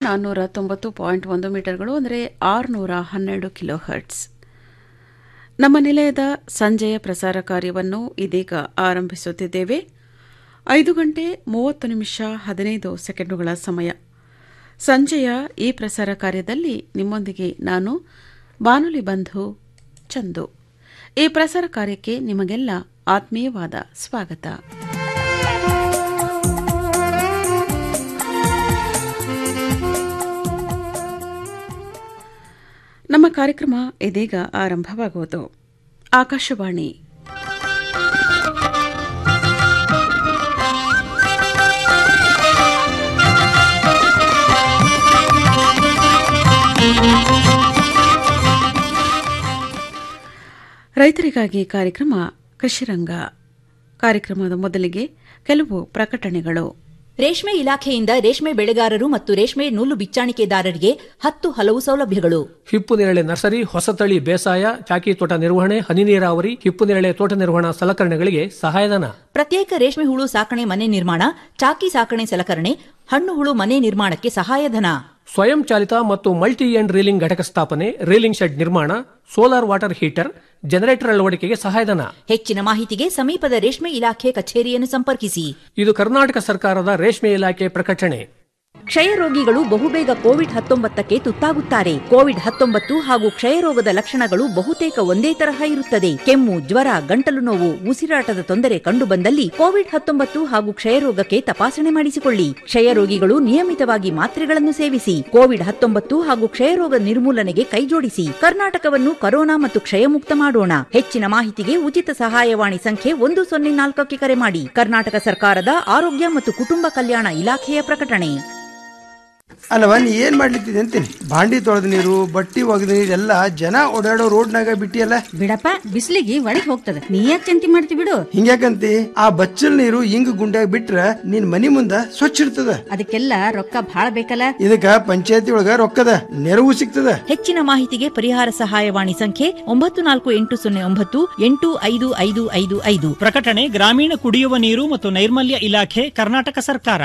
ನಾನ್ನೂರ ತೊಂಬತ್ತು ಪಾಯಿಂಟ್ ಒಂದು ಮೀಟರ್ಗಳು ಅಂದರೆ ಆರುನೂರ ಹನ್ನೆರಡು ಕಿಲೋ ಹರ್ಟ್ಸ್ ನಮ್ಮ ನಿಲಯದ ಸಂಜೆಯ ಪ್ರಸಾರ ಕಾರ್ಯವನ್ನು ಇದೀಗ ಆರಂಭಿಸುತ್ತಿದ್ದೇವೆ ಐದು ಗಂಟೆ ಮೂವತ್ತು ನಿಮಿಷ ಹದಿನೈದು ಸೆಕೆಂಡುಗಳ ಸಮಯ ಸಂಜೆಯ ಈ ಪ್ರಸಾರ ಕಾರ್ಯದಲ್ಲಿ ನಿಮ್ಮೊಂದಿಗೆ ನಾನು ಬಾನುಲಿ ಬಂಧು ಚಂದು ಈ ಪ್ರಸಾರ ಕಾರ್ಯಕ್ಕೆ ನಿಮಗೆಲ್ಲ ಆತ್ಮೀಯವಾದ ಸ್ವಾಗತ ನಮ್ಮ ಕಾರ್ಯಕ್ರಮ ಇದೀಗ ಆರಂಭವಾಗುವುದು ಆಕಾಶವಾಣಿ ರೈತರಿಗಾಗಿ ಕಾರ್ಯಕ್ರಮ ಕೃಷಿರಂಗ ಕಾರ್ಯಕ್ರಮದ ಮೊದಲಿಗೆ ಕೆಲವು ಪ್ರಕಟಣೆಗಳು ರೇಷ್ಮೆ ಇಲಾಖೆಯಿಂದ ರೇಷ್ಮೆ ಬೆಳೆಗಾರರು ಮತ್ತು ರೇಷ್ಮೆ ನೂಲು ಬಿಚ್ಚಾಣಿಕೆದಾರರಿಗೆ ಹತ್ತು ಹಲವು ಸೌಲಭ್ಯಗಳು ಹಿಪ್ಪು ನೇರಳೆ ನರ್ಸರಿ ಹೊಸತಳಿ ಬೇಸಾಯ ಚಾಕಿ ತೋಟ ನಿರ್ವಹಣೆ ಹನಿ ನೀರಾವರಿ ಹಿಪ್ಪು ನೇರಳೆ ತೋಟ ನಿರ್ವಹಣಾ ಸಲಕರಣೆಗಳಿಗೆ ಸಹಾಯಧನ ಪ್ರತ್ಯೇಕ ರೇಷ್ಮೆ ಹುಳು ಸಾಕಣೆ ಮನೆ ನಿರ್ಮಾಣ ಚಾಕಿ ಸಾಕಣೆ ಸಲಕರಣೆ ಹಣ್ಣು ಹುಳು ಮನೆ ನಿರ್ಮಾಣಕ್ಕೆ ಸಹಾಯಧನ ಸ್ವಯಂ ಚಾಲಿತ ಮತ್ತು ಮಲ್ಟಿ ಎಂಡ್ ರೀಲಿಂಗ್ ಘಟಕ ಸ್ಥಾಪನೆ ರೀಲಿಂಗ್ ಶೆಡ್ ನಿರ್ಮಾಣ ಸೋಲಾರ್ ವಾಟರ್ ಹೀಟರ್ ಜನರೇಟರ್ ಅಳವಡಿಕೆಗೆ ಸಹಾಯಧನ ಹೆಚ್ಚಿನ ಮಾಹಿತಿಗೆ ಸಮೀಪದ ರೇಷ್ಮೆ ಇಲಾಖೆ ಕಚೇರಿಯನ್ನು ಸಂಪರ್ಕಿಸಿ ಇದು ಕರ್ನಾಟಕ ಸರ್ಕಾರದ ರೇಷ್ಮೆ ಇಲಾಖೆ ಪ್ರಕಟಣೆ ಕ್ಷಯ ರೋಗಿಗಳು ಬಹುಬೇಗ ಕೋವಿಡ್ ಹತ್ತೊಂಬತ್ತಕ್ಕೆ ತುತ್ತಾಗುತ್ತಾರೆ ಕೋವಿಡ್ ಹತ್ತೊಂಬತ್ತು ಹಾಗೂ ಕ್ಷಯರೋಗದ ಲಕ್ಷಣಗಳು ಬಹುತೇಕ ಒಂದೇ ತರಹ ಇರುತ್ತದೆ ಕೆಮ್ಮು ಜ್ವರ ಗಂಟಲು ನೋವು ಉಸಿರಾಟದ ತೊಂದರೆ ಕಂಡುಬಂದಲ್ಲಿ ಕೋವಿಡ್ ಹತ್ತೊಂಬತ್ತು ಹಾಗೂ ಕ್ಷಯರೋಗಕ್ಕೆ ತಪಾಸಣೆ ಮಾಡಿಸಿಕೊಳ್ಳಿ ಕ್ಷಯ ರೋಗಿಗಳು ನಿಯಮಿತವಾಗಿ ಮಾತ್ರೆಗಳನ್ನು ಸೇವಿಸಿ ಕೋವಿಡ್ ಹತ್ತೊಂಬತ್ತು ಹಾಗೂ ಕ್ಷಯರೋಗ ನಿರ್ಮೂಲನೆಗೆ ಕೈಜೋಡಿಸಿ ಕರ್ನಾಟಕವನ್ನು ಕರೋನಾ ಮತ್ತು ಕ್ಷಯಮುಕ್ತ ಮಾಡೋಣ ಹೆಚ್ಚಿನ ಮಾಹಿತಿಗೆ ಉಚಿತ ಸಹಾಯವಾಣಿ ಸಂಖ್ಯೆ ಒಂದು ಸೊನ್ನೆ ನಾಲ್ಕಕ್ಕೆ ಕರೆ ಮಾಡಿ ಕರ್ನಾಟಕ ಸರ್ಕಾರದ ಆರೋಗ್ಯ ಮತ್ತು ಕುಟುಂಬ ಕಲ್ಯಾಣ ಇಲಾಖೆಯ ಪ್ರಕಟಣೆ ಅಲ್ಲವ ನೀ ಏನ್ ಮಾಡ್ಲಿತ್ತಿದೆ ಅಂತೀನಿ ಬಾಂಡಿ ತೊಳೆದ ನೀರು ಬಟ್ಟಿ ಒಗೆದ ನೀರು ಎಲ್ಲ ಜನ ಓಡಾಡೋ ರೋಡ್ನಾಗ ಬಿಟ್ಟಿಯಲ್ಲ ಬಿಡಪ್ಪ ಬಿಸಿಲಿಗೆ ಒಳಗ್ ಹೋಗ್ತದ ನೀ ಯಾಕೆ ಚಿಂತೆ ಮಾಡ್ತಿ ಬಿಡು ಹಿಂಗ್ಯಾಕಂತಿ ಆ ಬಚ್ಚಲ್ ನೀರು ಹಿಂಗ್ ಗುಂಡ್ಯಾಗ ಬಿಟ್ರ ನಿನ್ ಮನಿ ಮುಂದ ಸ್ವಚ್ಛ ಇರ್ತದ ಅದಕ್ಕೆಲ್ಲ ರೊಕ್ಕ ಭಾಳ ಬೇಕಲ್ಲ ಇದಕ್ಕ ಪಂಚಾಯತಿ ಒಳಗ ರೊಕ್ಕದ ನೆರವು ಸಿಗ್ತದ ಹೆಚ್ಚಿನ ಮಾಹಿತಿಗೆ ಪರಿಹಾರ ಸಹಾಯವಾಣಿ ಸಂಖ್ಯೆ ಒಂಬತ್ತು ನಾಲ್ಕು ಎಂಟು ಸೊನ್ನೆ ಒಂಬತ್ತು ಎಂಟು ಐದು ಐದು ಐದು ಐದು ಪ್ರಕಟಣೆ ಗ್ರಾಮೀಣ ಕುಡಿಯುವ ನೀರು ಮತ್ತು ನೈರ್ಮಲ್ಯ ಇಲಾಖೆ ಕರ್ನಾಟಕ ಸರ್ಕಾರ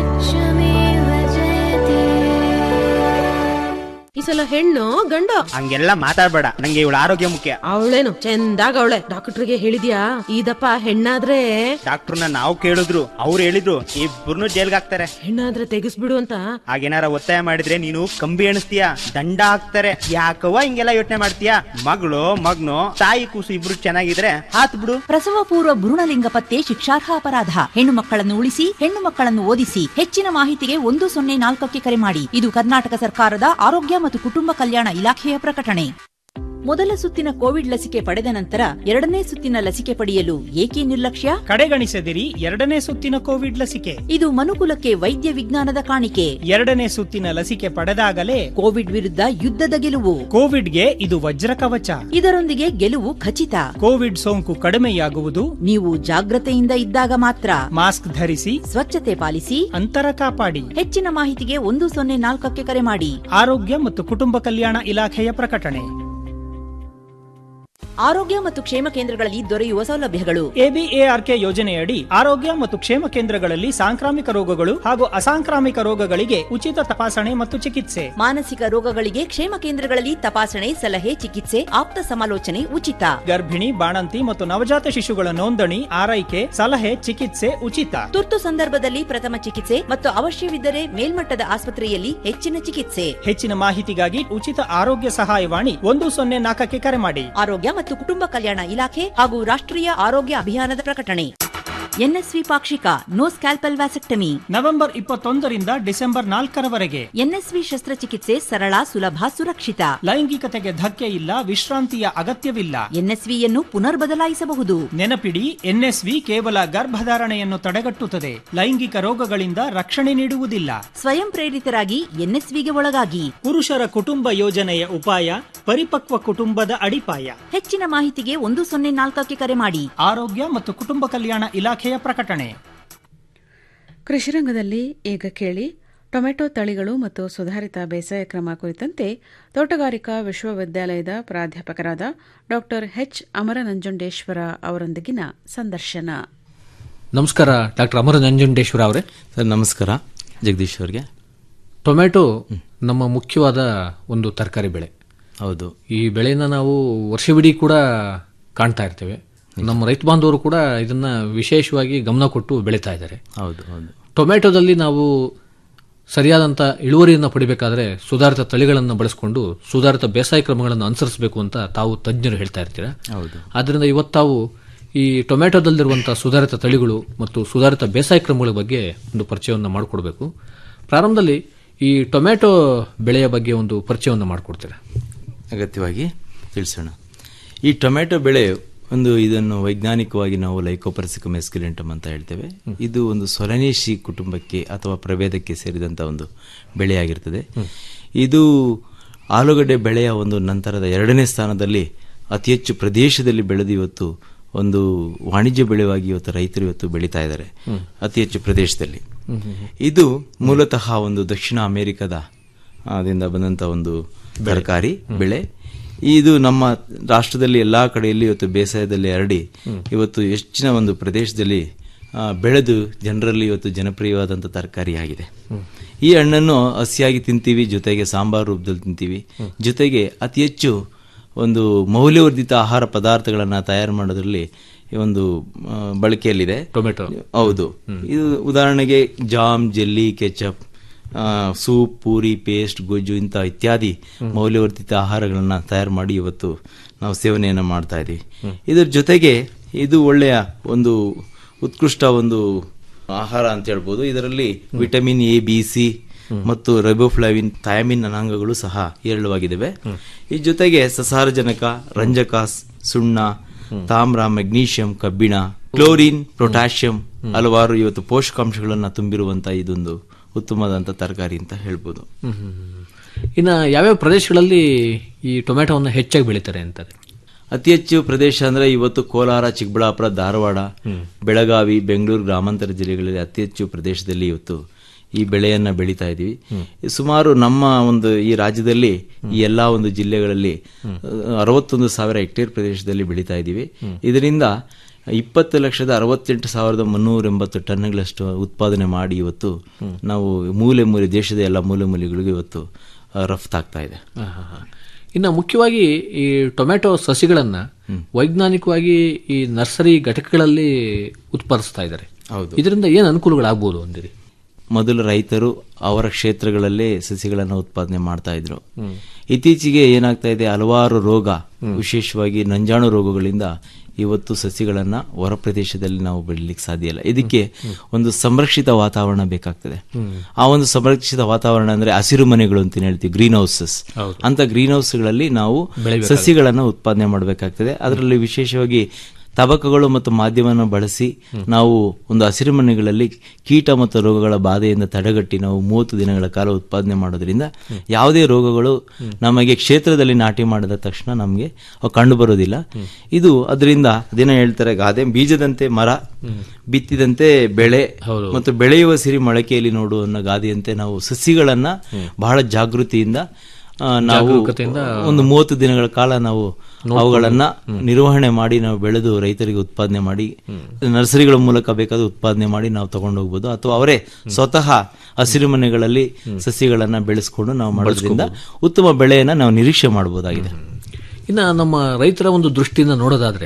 ಈ ಸಲ ಹೆಣ್ಣು ಗಂಡು ಹಂಗೆಲ್ಲ ಮಾತಾಡ್ಬೇಡ ನಂಗೆ ಇವಳ ಆರೋಗ್ಯ ಮುಖ್ಯ ಅವಳೇನು ಚಂದಾಗ ಅವಳೆ ಡಾಕ್ಟರ್ಗೆ ಹೇಳಿದ್ಯಾ ಇದಪ್ಪ ಹೆಣ್ಣಾದ್ರೆ ಡಾಕ್ಟರ್ನ ನಾವು ಕೇಳಿದ್ರು ಅವ್ರು ಹೇಳಿದ್ರು ಇಬ್ಬರನ್ನು ಜೈಲ್ಗೆ ಹಾಕ್ತಾರೆ ಹೆಣ್ಣಾದ್ರೆ ತೆಗಿಸ್ಬಿಡು ಅಂತ ಹಾಗೇನಾರ ಒತ್ತಾಯ ಮಾಡಿದ್ರೆ ನೀನು ಕಂಬಿ ಎಣಿಸ್ತೀಯ ದಂಡ ಹಾಕ್ತಾರೆ ಯಾಕವ್ವ ಹಿಂಗೆಲ್ಲ ಯೋಚನೆ ಮಾಡ್ತೀಯ ಮಗಳು ಮಗ್ನು ತಾಯಿ ಕೂಸು ಇಬ್ರು ಚೆನ್ನಾಗಿದ್ರೆ ಹಾತ್ ಬಿಡು ಪ್ರಸವ ಪೂರ್ವ ಭ್ರೂಣಲಿಂಗ ಪತ್ತೆ ಶಿಕ್ಷಾರ್ಹ ಅಪರಾಧ ಹೆಣ್ಣು ಮಕ್ಕಳನ್ನು ಉಳಿಸಿ ಹೆಣ್ಣು ಮಕ್ಕಳನ್ನು ಓದಿಸಿ ಹೆಚ್ಚಿನ ಮಾಹಿತಿಗೆ ಒಂದು ಸೊನ್ನೆ ನಾಲ್ಕಕ್ಕೆ ಕರೆ ಮಾಡಿ ಇದು ಕರ್ನಾಟಕ ಸರ್ಕಾರದ ಆರೋಗ್ಯ ಮತ್ತು ಕುಟುಂಬ ಕಲ್ಯಾಣ ಇಲಾಖೆಯ ಪ್ರಕಟಣೆ ಮೊದಲ ಸುತ್ತಿನ ಕೋವಿಡ್ ಲಸಿಕೆ ಪಡೆದ ನಂತರ ಎರಡನೇ ಸುತ್ತಿನ ಲಸಿಕೆ ಪಡೆಯಲು ಏಕೆ ನಿರ್ಲಕ್ಷ್ಯ ಕಡೆಗಣಿಸದಿರಿ ಎರಡನೇ ಸುತ್ತಿನ ಕೋವಿಡ್ ಲಸಿಕೆ ಇದು ಮನುಕುಲಕ್ಕೆ ವೈದ್ಯ ವಿಜ್ಞಾನದ ಕಾಣಿಕೆ ಎರಡನೇ ಸುತ್ತಿನ ಲಸಿಕೆ ಪಡೆದಾಗಲೇ ಕೋವಿಡ್ ವಿರುದ್ಧ ಯುದ್ಧದ ಗೆಲುವು ಕೋವಿಡ್ಗೆ ಇದು ವಜ್ರ ಕವಚ ಇದರೊಂದಿಗೆ ಗೆಲುವು ಖಚಿತ ಕೋವಿಡ್ ಸೋಂಕು ಕಡಿಮೆಯಾಗುವುದು ನೀವು ಜಾಗ್ರತೆಯಿಂದ ಇದ್ದಾಗ ಮಾತ್ರ ಮಾಸ್ಕ್ ಧರಿಸಿ ಸ್ವಚ್ಛತೆ ಪಾಲಿಸಿ ಅಂತರ ಕಾಪಾಡಿ ಹೆಚ್ಚಿನ ಮಾಹಿತಿಗೆ ಒಂದು ಸೊನ್ನೆ ನಾಲ್ಕಕ್ಕೆ ಕರೆ ಮಾಡಿ ಆರೋಗ್ಯ ಮತ್ತು ಕುಟುಂಬ ಕಲ್ಯಾಣ ಇಲಾಖೆಯ ಪ್ರಕಟಣೆ ಆರೋಗ್ಯ ಮತ್ತು ಕ್ಷೇಮ ಕೇಂದ್ರಗಳಲ್ಲಿ ದೊರೆಯುವ ಸೌಲಭ್ಯಗಳು ಎಬಿಎಆರ್ಕೆ ಯೋಜನೆಯಡಿ ಆರೋಗ್ಯ ಮತ್ತು ಕ್ಷೇಮ ಕೇಂದ್ರಗಳಲ್ಲಿ ಸಾಂಕ್ರಾಮಿಕ ರೋಗಗಳು ಹಾಗೂ ಅಸಾಂಕ್ರಾಮಿಕ ರೋಗಗಳಿಗೆ ಉಚಿತ ತಪಾಸಣೆ ಮತ್ತು ಚಿಕಿತ್ಸೆ ಮಾನಸಿಕ ರೋಗಗಳಿಗೆ ಕ್ಷೇಮ ಕೇಂದ್ರಗಳಲ್ಲಿ ತಪಾಸಣೆ ಸಲಹೆ ಚಿಕಿತ್ಸೆ ಆಪ್ತ ಸಮಾಲೋಚನೆ ಉಚಿತ ಗರ್ಭಿಣಿ ಬಾಣಂತಿ ಮತ್ತು ನವಜಾತ ಶಿಶುಗಳ ನೋಂದಣಿ ಆರೈಕೆ ಸಲಹೆ ಚಿಕಿತ್ಸೆ ಉಚಿತ ತುರ್ತು ಸಂದರ್ಭದಲ್ಲಿ ಪ್ರಥಮ ಚಿಕಿತ್ಸೆ ಮತ್ತು ಅವಶ್ಯವಿದ್ದರೆ ಮೇಲ್ಮಟ್ಟದ ಆಸ್ಪತ್ರೆಯಲ್ಲಿ ಹೆಚ್ಚಿನ ಚಿಕಿತ್ಸೆ ಹೆಚ್ಚಿನ ಮಾಹಿತಿಗಾಗಿ ಉಚಿತ ಆರೋಗ್ಯ ಸಹಾಯವಾಣಿ ಒಂದು ಸೊನ್ನೆ ನಾಲ್ಕಕ್ಕೆ ಕರೆ ಮಾಡಿ ಆರೋಗ್ಯ ಮತ್ತು ಕುಟುಂಬ ಕಲ್ಯಾಣ ಇಲಾಖೆ ಹಾಗೂ ರಾಷ್ಟ್ರೀಯ ಆರೋಗ್ಯ ಅಭಿಯಾನದ ಪ್ರಕಟಣೆ ಎನ್ಎಸ್ವಿ ಪಾಕ್ಷಿಕ ನೋ ಸ್ಕ್ಯಾಲ್ಪಲ್ ವ್ಯಾಸೆಕ್ಟಮಿ ನವೆಂಬರ್ ಇಪ್ಪತ್ತೊಂದರಿಂದ ಡಿಸೆಂಬರ್ ನಾಲ್ಕರವರೆಗೆ ಎನ್ಎಸ್ವಿ ಶಸ್ತ್ರಚಿಕಿತ್ಸೆ ಸರಳ ಸುಲಭ ಸುರಕ್ಷಿತ ಲೈಂಗಿಕತೆಗೆ ಧಕ್ಕೆ ಇಲ್ಲ ವಿಶ್ರಾಂತಿಯ ಅಗತ್ಯವಿಲ್ಲ ಎನ್ಎಸ್ವಿಯನ್ನು ಪುನರ್ ಬದಲಾಯಿಸಬಹುದು ನೆನಪಿಡಿ ಎನ್ಎಸ್ವಿ ಕೇವಲ ಗರ್ಭಧಾರಣೆಯನ್ನು ತಡೆಗಟ್ಟುತ್ತದೆ ಲೈಂಗಿಕ ರೋಗಗಳಿಂದ ರಕ್ಷಣೆ ನೀಡುವುದಿಲ್ಲ ಸ್ವಯಂ ಪ್ರೇರಿತರಾಗಿ ಎನ್ಎಸ್ವಿಗೆ ಒಳಗಾಗಿ ಪುರುಷರ ಕುಟುಂಬ ಯೋಜನೆಯ ಉಪಾಯ ಪರಿಪಕ್ವ ಕುಟುಂಬದ ಅಡಿಪಾಯ ಹೆಚ್ಚಿನ ಮಾಹಿತಿಗೆ ಒಂದು ಸೊನ್ನೆ ನಾಲ್ಕಕ್ಕೆ ಕರೆ ಮಾಡಿ ಆರೋಗ್ಯ ಮತ್ತು ಕುಟುಂಬ ಕಲ್ಯಾಣ ಇಲಾಖೆಯ ಪ್ರಕಟಣೆ ಕೃಷಿರಂಗದಲ್ಲಿ ಈಗ ಕೇಳಿ ಟೊಮೆಟೊ ತಳಿಗಳು ಮತ್ತು ಸುಧಾರಿತ ಬೇಸಾಯ ಕ್ರಮ ಕುರಿತಂತೆ ತೋಟಗಾರಿಕಾ ವಿಶ್ವವಿದ್ಯಾಲಯದ ಪ್ರಾಧ್ಯಾಪಕರಾದ ಡಾ ಎಚ್ ಅಮರನಂಜುಂಡೇಶ್ವರ ಅವರೊಂದಿಗಿನ ಸಂದರ್ಶನ ನಮಸ್ಕಾರ ಡಾಕ್ಟರ್ ಅಮರ ನಂಜುಂಡೇಶ್ವರ ಅವರೇ ಸರ್ ನಮಸ್ಕಾರ ಜಗದೀಶ್ ಅವ್ರಿಗೆ ಟೊಮ್ಯಾಟೊ ನಮ್ಮ ಮುಖ್ಯವಾದ ಒಂದು ತರಕಾರಿ ಬೆಳೆ ಹೌದು ಈ ಬೆಳೆನ ನಾವು ವರ್ಷವಿಡೀ ಕೂಡ ಕಾಣ್ತಾ ಇರ್ತೇವೆ ನಮ್ಮ ರೈತ ಬಾಂಧವರು ಕೂಡ ಇದನ್ನ ವಿಶೇಷವಾಗಿ ಗಮನ ಕೊಟ್ಟು ಬೆಳೀತಾ ಇದ್ದಾರೆ ಹೌದು ಹೌದು ಟೊಮ್ಯಾಟೊದಲ್ಲಿ ನಾವು ಸರಿಯಾದಂಥ ಇಳುವರಿಯನ್ನು ಪಡಿಬೇಕಾದ್ರೆ ಸುಧಾರಿತ ತಳಿಗಳನ್ನು ಬಳಸಿಕೊಂಡು ಸುಧಾರಿತ ಬೇಸಾಯ ಕ್ರಮಗಳನ್ನು ಅನುಸರಿಸಬೇಕು ಅಂತ ತಾವು ತಜ್ಞರು ಹೇಳ್ತಾ ಇರ್ತೀರಾ ಹೌದು ಆದ್ದರಿಂದ ಇವತ್ತು ತಾವು ಈ ಟೊಮ್ಯಾಟೊದಲ್ಲಿರುವಂಥ ಸುಧಾರಿತ ತಳಿಗಳು ಮತ್ತು ಸುಧಾರಿತ ಬೇಸಾಯ ಕ್ರಮಗಳ ಬಗ್ಗೆ ಒಂದು ಪರಿಚಯವನ್ನು ಮಾಡಿಕೊಡ್ಬೇಕು ಪ್ರಾರಂಭದಲ್ಲಿ ಈ ಟೊಮ್ಯಾಟೊ ಬೆಳೆಯ ಬಗ್ಗೆ ಒಂದು ಪರಿಚಯವನ್ನು ಮಾಡಿಕೊಡ್ತೀರಾ ಅಗತ್ಯವಾಗಿ ತಿಳಿಸೋಣ ಈ ಟೊಮ್ಯಾಟೊ ಬೆಳೆ ಒಂದು ಇದನ್ನು ವೈಜ್ಞಾನಿಕವಾಗಿ ನಾವು ಲೈಕೋಪರ್ಸಿಕಮ್ ಎಸ್ಕಿಲೆಂಟಮ್ ಅಂತ ಹೇಳ್ತೇವೆ ಇದು ಒಂದು ಸೊಲನೇಶಿ ಕುಟುಂಬಕ್ಕೆ ಅಥವಾ ಪ್ರಭೇದಕ್ಕೆ ಸೇರಿದಂಥ ಒಂದು ಬೆಳೆಯಾಗಿರ್ತದೆ ಇದು ಆಲೂಗಡ್ಡೆ ಬೆಳೆಯ ಒಂದು ನಂತರದ ಎರಡನೇ ಸ್ಥಾನದಲ್ಲಿ ಅತಿ ಹೆಚ್ಚು ಪ್ರದೇಶದಲ್ಲಿ ಬೆಳೆದು ಇವತ್ತು ಒಂದು ವಾಣಿಜ್ಯ ಬೆಳೆವಾಗಿ ಇವತ್ತು ರೈತರು ಇವತ್ತು ಬೆಳೀತಾ ಇದ್ದಾರೆ ಅತಿ ಹೆಚ್ಚು ಪ್ರದೇಶದಲ್ಲಿ ಇದು ಮೂಲತಃ ಒಂದು ದಕ್ಷಿಣ ಅಮೆರಿಕದ ದಿಂದ ಬಂದಂಥ ಒಂದು ತರಕಾರಿ ಬೆಳೆ ಇದು ನಮ್ಮ ರಾಷ್ಟ್ರದಲ್ಲಿ ಎಲ್ಲಾ ಕಡೆಯಲ್ಲಿ ಇವತ್ತು ಬೇಸಾಯದಲ್ಲಿ ಹರಡಿ ಇವತ್ತು ಹೆಚ್ಚಿನ ಒಂದು ಪ್ರದೇಶದಲ್ಲಿ ಆ, ಬೆಳೆದು ಜನರಲ್ಲಿ ಇವತ್ತು ಜನಪ್ರಿಯವಾದಂಥ ತರಕಾರಿಯಾಗಿದೆ ಈ ಹಣ್ಣನ್ನು ಹಸಿಯಾಗಿ ತಿಂತೀವಿ ಜೊತೆಗೆ ಸಾಂಬಾರು ರೂಪದಲ್ಲಿ ತಿಂತೀವಿ ಜೊತೆಗೆ ಅತಿ ಹೆಚ್ಚು ಒಂದು ಮೌಲ್ಯವರ್ಧಿತ ಆಹಾರ ಪದಾರ್ಥಗಳನ್ನು ತಯಾರು ಮಾಡೋದ್ರಲ್ಲಿ ಈ ಒಂದು ಆ, ಬಳಕೆಯಲ್ಲಿದೆ ಟೊಮೆಟೊ ಹೌದು ಇದು ಉದಾಹರಣೆಗೆ ಜಾಮ್ ಜೆಲ್ಲಿ ಕೆಚಪ್ ಆ, ಸೂಪ್ ಪೂರಿ ಪೇಸ್ಟ್ ಗೊಜ್ಜು ಇಂಥ ಇತ್ಯಾದಿ ಮೌಲ್ಯವರ್ಧಿತ ಆಹಾರಗಳನ್ನ ತಯಾರು ಮಾಡಿ ಇವತ್ತು ನಾವು ಸೇವನೆಯನ್ನು ಮಾಡ್ತಾ ಇದ್ದೀವಿ ಇದರ ಜೊತೆಗೆ ಇದು ಒಳ್ಳೆಯ ಒಂದು ಉತ್ಕೃಷ್ಟ ಒಂದು ಆಹಾರ ಅಂತ ಹೇಳ್ಬೋದು ಇದರಲ್ಲಿ ವಿಟಮಿನ್ ಎ ಬಿ ಸಿ ಮತ್ತು ರೈಬೋಫ್ಲಾವಿನ್ ಥಯಾಮಿನ್ ಅನಾಂಗಗಳು ಸಹ ಹೇರಳವಾಗಿದ್ದಾವೆ ಈ ಜೊತೆಗೆ ಸಸಾರಜನಕ ರಂಜಕ ಸ್- ಸುಣ್ಣ ತಾಮ್ರ ಮೆಗ್ನೀಷಿಯಂ ಕಬ್ಬಿಣ ಕ್ಲೋರಿನ್ ಪೊಟ್ಯಾಷಿಯಂ ಹಲವಾರು ಇವತ್ತು ಪೋಷಕಾಂಶಗಳನ್ನ ತುಂಬಿರುವಂತ ಇದೊಂದು ಉತ್ತಮವಾದಂತ ತರಕಾರಿ ಅಂತ ಹೇಳ್ಬೋದು ಇನ್ನು ಯಾವ್ಯಾವ ಪ್ರದೇಶಗಳಲ್ಲಿ ಈ ಟೊಮ್ಯಾಟೊವನ್ನು ಹೆಚ್ಚಾಗಿ ಬೆಳೀತಾರೆ ಅಂತಾರೆ ಅತಿ ಹೆಚ್ಚು ಪ್ರದೇಶ ಅಂದ್ರೆ ಇವತ್ತು ಕೋಲಾರ ಚಿಕ್ಕಬಳ್ಳಾಪುರ ಧಾರವಾಡ ಬೆಳಗಾವಿ ಬೆಂಗಳೂರು ಗ್ರಾಮಾಂತರ ಜಿಲ್ಲೆಗಳಲ್ಲಿ ಅತಿ ಹೆಚ್ಚು ಪ್ರದೇಶದಲ್ಲಿ ಇವತ್ತು ಈ ಬೆಳೆಯನ್ನ ಬೆಳೀತಾ ಇದೀವಿ ಸುಮಾರು ನಮ್ಮ ಒಂದು ಈ ರಾಜ್ಯದಲ್ಲಿ ಈ ಎಲ್ಲಾ ಒಂದು ಜಿಲ್ಲೆಗಳಲ್ಲಿ ಅರವತ್ತೊಂದು ಸಾವಿರ ಹೆಕ್ಟೇರ್ ಪ್ರದೇಶದಲ್ಲಿ ಬೆಳೀತಾ ಇದ್ದೀವಿ ಇದರಿಂದ ಇಪ್ಪತ್ತು ಲಕ್ಷದ ಅರವತ್ತೆಂಟು ಸಾವಿರದ ಮುನ್ನೂರ ಎಂಬತ್ತು ಟನ್ಗಳಷ್ಟು ಉತ್ಪಾದನೆ ಮಾಡಿ ಇವತ್ತು ನಾವು ಮೂಲೆ ಮೂಲೆ ದೇಶದ ಎಲ್ಲ ಮೂಲೆ ಮೂಲೆಗಳಿಗೂ ಇವತ್ತು ಆ, ರಫ್ತಾಗ್ತಾ ಇದೆ ಇನ್ನು ಮುಖ್ಯವಾಗಿ ಈ ಟೊಮ್ಯಾಟೊ ಸಸಿಗಳನ್ನ ವೈಜ್ಞಾನಿಕವಾಗಿ ಈ ನರ್ಸರಿ ಘಟಕಗಳಲ್ಲಿ ಉತ್ಪಾದಿಸ್ತಾ ಇದ್ದಾರೆ ಹೌದು. ಇದರಿಂದ ಏನು ಅನುಕೂಲಗಳಾಗ್ಬೋದು ಅಂದಿರಿ ಮೊದಲು ರೈತರು ಅವರ ಕ್ಷೇತ್ರಗಳಲ್ಲೇ ಸಸಿಗಳನ್ನು ಉತ್ಪಾದನೆ ಮಾಡ್ತಾ ಇದ್ರು ಇತ್ತೀಚೆಗೆ ಏನಾಗ್ತಾ ಇದೆ ಹಲವಾರು ರೋಗ ವಿಶೇಷವಾಗಿ ನಂಜಾಣು ರೋಗಗಳಿಂದ ಇವತ್ತು ಸಸಿಗಳನ್ನ ಹೊರ ಪ್ರದೇಶದಲ್ಲಿ ನಾವು ಬೆಳಿಲಿಕ್ಕೆ ಸಾಧ್ಯ ಇಲ್ಲ ಇದಕ್ಕೆ ಒಂದು ಸಂರಕ್ಷಿತ ವಾತಾವರಣ ಬೇಕಾಗ್ತದೆ ಆ ಒಂದು ಸಂರಕ್ಷಿತ ವಾತಾವರಣ ಅಂದ್ರೆ ಹಸಿರು ಮನೆಗಳು ಅಂತ ಹೇಳ್ತೀವಿ ಗ್ರೀನ್ ಹೌಸಸ್ ಅಂತ ಗ್ರೀನ್ ಹೌಸ್ಗಳಲ್ಲಿ ನಾವು ಸಸಿಗಳನ್ನ ಉತ್ಪಾದನೆ ಮಾಡಬೇಕಾಗ್ತದೆ ಅದರಲ್ಲಿ ವಿಶೇಷವಾಗಿ ತಬಕಗಳು ಮತ್ತು ಮಾಧ್ಯಮವನ್ನು ಬಳಸಿ ನಾವು ಒಂದು ಹಸಿರು ಮನೆಗಳಲ್ಲಿ ಕೀಟ ಮತ್ತು ರೋಗಗಳ ಬಾಧೆಯಿಂದ ತಡೆಗಟ್ಟಿ ನಾವು ಮೂವತ್ತು ದಿನಗಳ ಕಾಲ ಉತ್ಪಾದನೆ ಮಾಡೋದ್ರಿಂದ ಯಾವುದೇ ರೋಗಗಳು ನಮಗೆ ಕ್ಷೇತ್ರದಲ್ಲಿ ನಾಟಿ ಮಾಡಿದ ತಕ್ಷಣ ನಮಗೆ ಅವು ಕಂಡು ಬರೋದಿಲ್ಲ ಇದು ಅದರಿಂದ ದಿನ ಹೇಳ್ತಾರೆ ಗಾದೆ ಬೀಜದಂತೆ ಮರ ಬಿತ್ತಿದಂತೆ ಬೆಳೆ ಮತ್ತು ಬೆಳೆಯುವ ಸಿರಿ ಮೊಳಕೆಯಲ್ಲಿ ನೋಡು ಅನ್ನೋ ಗಾದೆಯಂತೆ ನಾವು ಸಸಿಗಳನ್ನ ಬಹಳ ಜಾಗೃತಿಯಿಂದ ಆ, ನಾವು ಒಂದು ಮೂವತ್ತು ದಿನಗಳ ಕಾಲ ನಾವು ಅವುಗಳನ್ನ ನಿರ್ವಹಣೆ ಮಾಡಿ ನಾವು ಬೆಳೆದು ರೈತರಿಗೆ ಉತ್ಪಾದನೆ ಮಾಡಿ ನರ್ಸರಿಗಳ ಮೂಲಕ ಬೇಕಾದ ಉತ್ಪಾದನೆ ಮಾಡಿ ನಾವು ತಗೊಂಡು ಹೋಗ್ಬೋದು ಅಥವಾ ಅವರೇ ಸ್ವತಃ ಹಸಿರು ಮನೆಗಳಲ್ಲಿ ಸಸಿಗಳನ್ನ ಬೆಳೆಸ್ಕೊಂಡು ನಾವು ಮಾಡೋದ್ರಿಂದ ಉತ್ತಮ ಬೆಳೆಯನ್ನ ನಾವು ನಿರೀಕ್ಷೆ ಮಾಡಬಹುದಾಗಿದೆ ಇನ್ನು ನಮ್ಮ ರೈತರ ಒಂದು ದೃಷ್ಟಿಯಿಂದ ನೋಡೋದಾದ್ರೆ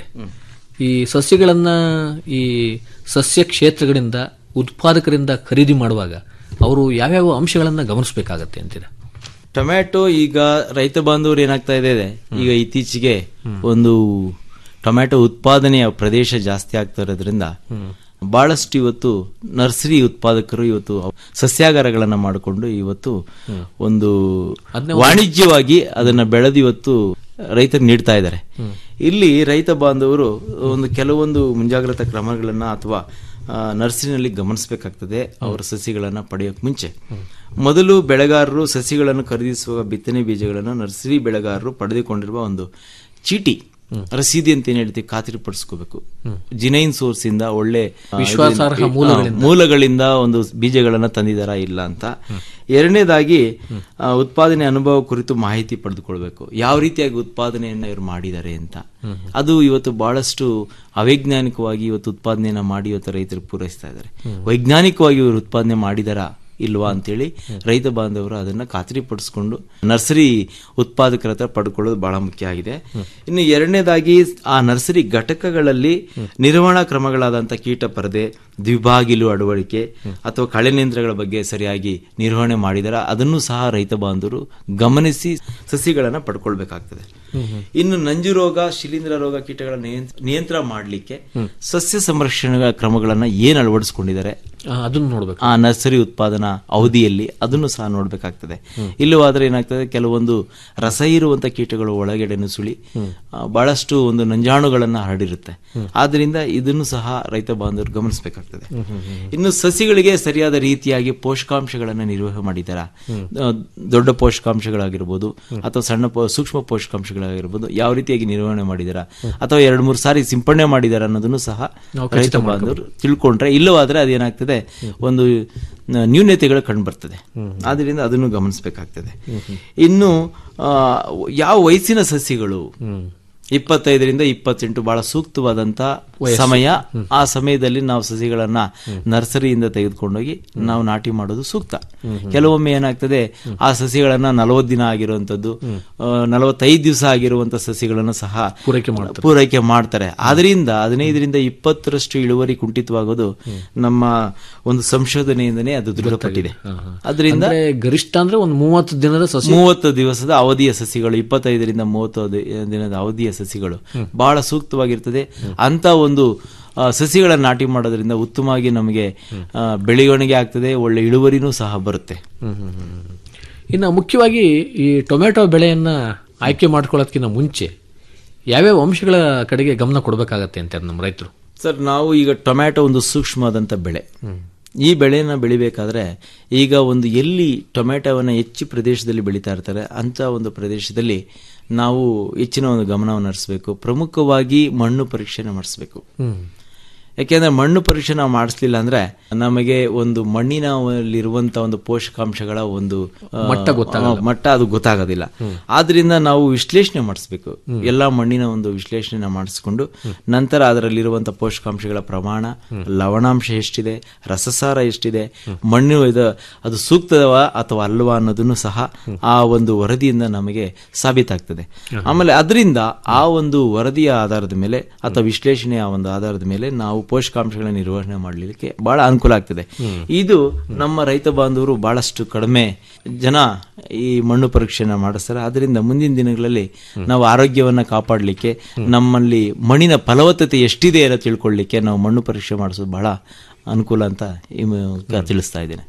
ಈ ಸಸ್ಯಗಳನ್ನ ಈ ಸಸ್ಯ ಕ್ಷೇತ್ರಗಳಿಂದ ಉತ್ಪಾದಕರಿಂದ ಖರೀದಿ ಮಾಡುವಾಗ ಅವರು ಯಾವ್ಯಾವ ಅಂಶಗಳನ್ನ ಗಮನಿಸಬೇಕಾಗತ್ತೆ ಅಂತೀರಾ ಟೊಮ್ಯಾಟೊ ಈಗ ರೈತ ಬಾಂಧವರು ಏನಾಗ್ತಾ ಇದೆ ಈಗ ಇತ್ತೀಚೆಗೆ ಒಂದು ಟೊಮ್ಯಾಟೊ ಉತ್ಪಾದನೆಯ ಪ್ರದೇಶ ಜಾಸ್ತಿ ಆಗ್ತಾ ಇರೋದ್ರಿಂದ ಬಹಳಷ್ಟು ಇವತ್ತು ನರ್ಸರಿ ಉತ್ಪಾದಕರು ಇವತ್ತು ಸಸ್ಯಾಗಾರಗಳನ್ನ ಮಾಡಿಕೊಂಡು ಇವತ್ತು ಒಂದು ವಾಣಿಜ್ಯವಾಗಿ ಅದನ್ನ ಬೆಳೆದು ಇವತ್ತು ರೈತರಿಗೆ ನೀಡ್ತಾ ಇದ್ದಾರೆ ಇಲ್ಲಿ ರೈತ ಬಾಂಧವರು ಒಂದು ಕೆಲವೊಂದು ಮುಂಜಾಗ್ರತಾ ಕ್ರಮಗಳನ್ನ ಅಥವಾ ಆ, ನರ್ಸರಿನಲ್ಲಿ ಗಮನಿಸಬೇಕಾಗ್ತದೆ ಅವರ ಸಸಿಗಳನ್ನ ಪಡೆಯೋಕ್ ಮುಂಚೆ ಮೊದಲು ಬೆಳೆಗಾರರು ಸಸಿಗಳನ್ನು ಖರೀದಿಸುವ ಬಿತ್ತನೆ ಬೀಜಗಳನ್ನು ನರ್ಸರಿ ಬೆಳೆಗಾರರು ಪಡೆದುಕೊಂಡಿರುವ ಒಂದು ಚೀಟಿ ರಸೀದಿ ಅಂತ ಏನ್ ಹೇಳ್ತೀವಿ ಖಾತ್ರಿಪಡಿಸ್ಕೋಬೇಕು ಜಿನೈನ್ ಸೋರ್ಸ್ ಇಂದ ಒಳ್ಳೆ ಆ, ವಿಶ್ವಾಸಾರ್ಹ ಇದನ್ನ- ಮೂಲಗಳಿಂದ. ಆ, ಮೂಲಗಳಿಂದ ಒಂದು ಬೀಜಗಳನ್ನ ತಂದಿದಾರಾ ಇಲ್ಲ ಅಂತ ಎರಡನೇದಾಗಿ ಆ, ಉತ್ಪಾದನೆ ಅನುಭವ ಕುರಿತು ಮಾಹಿತಿ ಪಡೆದುಕೊಳ್ಬೇಕು ಯಾವ ರೀತಿಯಾಗಿ ಉತ್ಪಾದನೆಯನ್ನ ಇವರು ಮಾಡಿದ್ದಾರೆ ಅಂತ ಅದು ಇವತ್ತು ಬಹಳಷ್ಟು ಅವೈಜ್ಞಾನಿಕವಾಗಿ ಇವತ್ತು ಉತ್ಪಾದನೆಯನ್ನ ಮಾಡಿ ಇವತ್ತು ರೈತರು ಪೂರೈಸ್ತಾ ಇದ್ದಾರೆ ವೈಜ್ಞಾನಿಕವಾಗಿ ಇವರು ಉತ್ಪಾದನೆ ಮಾಡಿದಾರ ಇಲ್ವಾ ಅಂತೇಳಿ ರೈತ ಬಾಂಧವರು ಅದನ್ನ ಖಾತ್ರಿಪಡಿಸ್ಕೊಂಡು ನರ್ಸರಿ ಉತ್ಪಾದಕರ ಹತ್ರ ಪಡ್ಕೊಳ್ಳೋದು ಬಹಳ ಮುಖ್ಯ ಆಗಿದೆ ಇನ್ನು ಎರಡನೇದಾಗಿ ಆ ನರ್ಸರಿ ಘಟಕಗಳಲ್ಲಿ ನಿರ್ವಹಣಾ ಕ್ರಮಗಳಾದಂಥ ಕೀಟ ಪರದೆ ದ್ವಿಭಾಗಿಲು ಅಳವಡಿಕೆ ಅಥವಾ ಕಳೆ ನಿಯಂತ್ರಣಗಳ ಬಗ್ಗೆ ಸರಿಯಾಗಿ ನಿರ್ವಹಣೆ ಮಾಡಿದರೆ ಅದನ್ನು ಸಹ ರೈತ ಬಾಂಧವರು ಗಮನಿಸಿ ಸಸಿಗಳನ್ನ ಪಡ್ಕೊಳ್ಬೇಕಾಗ್ತದೆ ಇನ್ನು ನಂಜು ರೋಗ ಶಿಲೀಂಧ್ರ ರೋಗ ಕೀಟಗಳ ನಿಯಂತ್ರ- ನಿಯಂತ್ರಣ ಮಾಡಲಿಕ್ಕೆ ಸಸ್ಯ ಸಂರಕ್ಷಣಾ ಕ್ರಮಗಳನ್ನ ಏನ್ ಅಳವಡಿಸ್ಕೊಂಡಿದ್ದಾರೆ ಆ, ಅದನ್ನು ನೋಡ್ಬೇಕು ಆ ನರ್ಸರಿ ಉತ್ಪಾದನಾ ಅವಧಿಯಲ್ಲಿ ಅದನ್ನು ಸಹ ನೋಡ್ಬೇಕಾಗ್ತದೆ ಇಲ್ಲವಾದ್ರೆ ಏನಾಗ್ತದೆ ಕೆಲವೊಂದು ರಸ ಇರುವಂತ ಕೀಟಗಳು ಒಳಗಡೆ ನುಸುಳಿ ಆ, ಬಹಳಷ್ಟು ಒಂದು ನಂಜಾಣುಗಳನ್ನ ಹರಡಿರುತ್ತೆ ಆದ್ರಿಂದ ಇದನ್ನು ಸಹ ರೈತ ಬಾಂಧವರು ಗಮನಿಸಬೇಕಾಗ್ತದೆ ಇನ್ನು ಸಸಿಗಳಿಗೆ ಸರಿಯಾದ ರೀತಿಯಾಗಿ ಪೋಷಕಾಂಶಗಳನ್ನ ನಿರ್ವಹಣೆ ಮಾಡಿದಾರ ದೊಡ್ಡ ಪೋಷಕಾಂಶಗಳಾಗಿರ್ಬೋದು ಅಥವಾ ಸಣ್ಣ ಪೋ- ಸೂಕ್ಷ್ಮ ಪೋಷಕಾಂಶಗಳಾಗಿರ್ಬೋದು ಯಾವ ರೀತಿಯಾಗಿ ನಿರ್ವಹಣೆ ಮಾಡಿದಾರ ಅಥವಾ ಎರಡು ಮೂರು ಸಾರಿ ಸಿಂಪಡಣೆ ಮಾಡಿದಾರ ಅನ್ನೋದನ್ನು ಸಹ ನಾವು ರೈತ ಖಚಿತ ಬಾಂಧವರು ತಿಳ್ಕೊಂಡ್ರೆ ಇಲ್ಲವಾದ್ರೆ ಅದೇನಾಗ್ತದೆ ಒಂದು ನ- ನ್ಯೂನತೆಗಳು ಕಂಡು ಬರ್ತದೆ ಆದ್ರಿಂದ ಅದನ್ನು ಗಮನಿಸಬೇಕಾಗ್ತದೆ ಇನ್ನು ಆ, ಯಾವ ವಯಸ್ಸಿನ ಸಸ್ಯಗಳು ಇಪ್ಪತ್ತೈದರಿಂದ ಇಪ್ಪತ್ತೆಂಟು ಬಹಳ ಸೂಕ್ತವಾದಂತ ಸಮಯ ಆ ಸಮಯದಲ್ಲಿ ನಾವು ಸಸಿಗಳನ್ನ ನರ್ಸರಿಯಿಂದ ತೆಗೆದುಕೊಂಡೋಗಿ ನಾವು ನಾಟಿ ಮಾಡೋದು ಸೂಕ್ತ ಕೆಲವೊಮ್ಮೆ ಏನಾಗ್ತದೆ ಆ ಸಸಿಗಳನ್ನ ನಲವತ್ತು ದಿನ ಆಗಿರುವಂತದ್ದು ನಲವತ್ತೈದು ದಿವಸ ಆಗಿರುವಂತ ಸಸಿಗಳನ್ನು ಸಹ ಪೂರೈಕೆ ಮಾಡ್ತಾರೆ. ಪೂರೈಕೆ ಮಾಡ್ತಾರೆ ಆದ್ರಿಂದ ಹದಿನೈದರಿಂದ ಇಪ್ಪತ್ತರಷ್ಟು ಇಳುವರಿ ಕುಂಠಿತವಾಗೋದು ನಮ್ಮ ಒಂದು ಸಂಶೋಧನೆಯಿಂದನೇ ಅದು ದೃಢಪಟ್ಟಿದೆ ಅದರಿಂದ ಅಂದ್ರೆ ಗರಿಷ್ಠ ಅಂದ್ರೆ ಒಂದು ಮೂವತ್ತು ದಿನದ ಸಸಿ ಮೂವತ್ತು ದಿವಸದ ಅವಧಿಯ ಸಸಿಗಳು ಇಪ್ಪತ್ತೈದರಿಂದ ಮೂವತ್ತು ದಿ- ದಿನದ ಅವಧಿಯ ಸಸಿಗಳು ಬಹಳ ಸೂಕ್ತವಾಗಿರ್ತದೆ ಅಂತ ಒಂದು ಆ, ಸಸಿಗಳನ್ನ ನಾಟಿ ಮಾಡೋದ್ರಿಂದ ಉತ್ತಮವಾಗಿ ನಮಗೆ ಆ, ಬೆಳವಣಿಗೆ ಆಗ್ತದೆ ಒಳ್ಳೆ ಇಳುವರಿನೂ ಸಹ ಬರುತ್ತೆ ಇನ್ನು ಮುಖ್ಯವಾಗಿ ಈ ಟೊಮೆಟೊ ಬೆಳೆಯನ್ನ ಆಯ್ಕೆ ಮಾಡ್ಕೊಳ್ಳೋದಕ್ಕಿಂತ ಮುಂಚೆ ಯಾವ್ಯಾವ ಅಂಶಗಳ ಕಡೆಗೆ ಗಮನ ಕೊಡಬೇಕಾಗತ್ತೆ ಅಂತಾರೆ ನಮ್ಮ ರೈತರು ಸರ್ ನಾವು ಈಗ ಟೊಮ್ಯಾಟೊ ಒಂದು ಸೂಕ್ಷ್ಮವಾದಂಥ ಬೆಳೆ ಈ ಬೆಳೆನ ಬೆಳಿಬೇಕಾದ್ರೆ ಈಗ ಒಂದು ಎಲ್ಲಿ ಟೊಮ್ಯಾಟೋವನ್ನ ಹೆಚ್ಚು ಪ್ರದೇಶದಲ್ಲಿ ಬೆಳೀತಾ ಇರ್ತಾರೆ ಅಂತ ಒಂದು ಪ್ರದೇಶದಲ್ಲಿ ನಾವು ಹೆಚ್ಚಿನ ಒಂದು ಗಮನವನ್ನು ಹರಿಸಬೇಕು ಪ್ರಮುಖವಾಗಿ ಮಣ್ಣು ಪರೀಕ್ಷೆನ ಮಾಡಿಸ್ಬೇಕು ಯಾಕೆಂದ್ರೆ ಮಣ್ಣು ಪರೀಕ್ಷೆ ನಾವು ಮಾಡಿಸ್ಲಿಲ್ಲ ಅಂದ್ರೆ ನಮಗೆ ಒಂದು ಮಣ್ಣಿನಲ್ಲಿರುವಂತ ಒಂದು ಪೋಷಕಾಂಶಗಳ ಒಂದು ಆ, ಮಟ್ಟ ಗೊತ್ತಾಗಲ್ಲ. ಆ, ಮಟ್ಟ ಅದು ಗೊತ್ತಾಗೋದಿಲ್ಲ ಆದ್ರಿಂದ ನಾವು ವಿಶ್ಲೇಷಣೆ ಮಾಡಿಸ್ಬೇಕು ಎಲ್ಲಾ ಮಣ್ಣಿನ ಒಂದು ವಿಶ್ಲೇಷಣೆ ಮಾಡಿಸ್ಕೊಂಡು ನಂತರ ಅದರಲ್ಲಿರುವಂತ ಪೋಷಕಾಂಶಗಳ ಪ್ರಮಾಣ ಲವಣಾಂಶ ಎಷ್ಟಿದೆ ರಸಸಾರ ಎಷ್ಟಿದೆ ಮಣ್ಣು ಇದು ಅದು ಸೂಕ್ತವ ಅಥವಾ ಅಲ್ವಾ ಅನ್ನೋದನ್ನು ಸಹ ಆ ಒಂದು ವರದಿಯಿಂದ ನಮಗೆ ಸಾಬೀತಾಗ್ತದೆ ಆಮೇಲೆ ಅದರಿಂದ ಆ ಒಂದು ವರದಿಯ ಆಧಾರದ ಮೇಲೆ ಅಥವಾ ವಿಶ್ಲೇಷಣೆಯ ಒಂದು ಆಧಾರದ ಮೇಲೆ ನಾವು ಪೋಷಕಾಂಶಗಳ ನಿರ್ವಹಣೆ ಮಾಡಲಿಕ್ಕೆ ಬಹಳ ಅನುಕೂಲ ಆಗ್ತದೆ ಇದು ನಮ್ಮ ರೈತ ಬಾಂಧವರು ಬಹಳಷ್ಟು ಕಡಿಮೆ ಜನ ಈ ಮಣ್ಣು ಪರೀಕ್ಷೆನ ಮಾಡಿಸ್ತಾರೆ ಅದರಿಂದ ಮುಂದಿನ ದಿನಗಳಲ್ಲಿ ನಾವು ಆರೋಗ್ಯವನ್ನ ಕಾಪಾಡಲಿಕ್ಕೆ ನಮ್ಮಲ್ಲಿ ಮಣ್ಣಿನ ಫಲವತ್ತತೆ ಎಷ್ಟಿದೆ ಅಂತ ತಿಳ್ಕೊಳ್ಳಿಕ್ಕೆ ನಾವು ಮಣ್ಣು ಪರೀಕ್ಷೆ ಮಾಡಿಸೋದು ಬಹಳ ಅನುಕೂಲ ಅಂತ ಈ ಮೂಲಕ ತಿಳಿಸ್ತಾ ಇದ್ದೇನೆ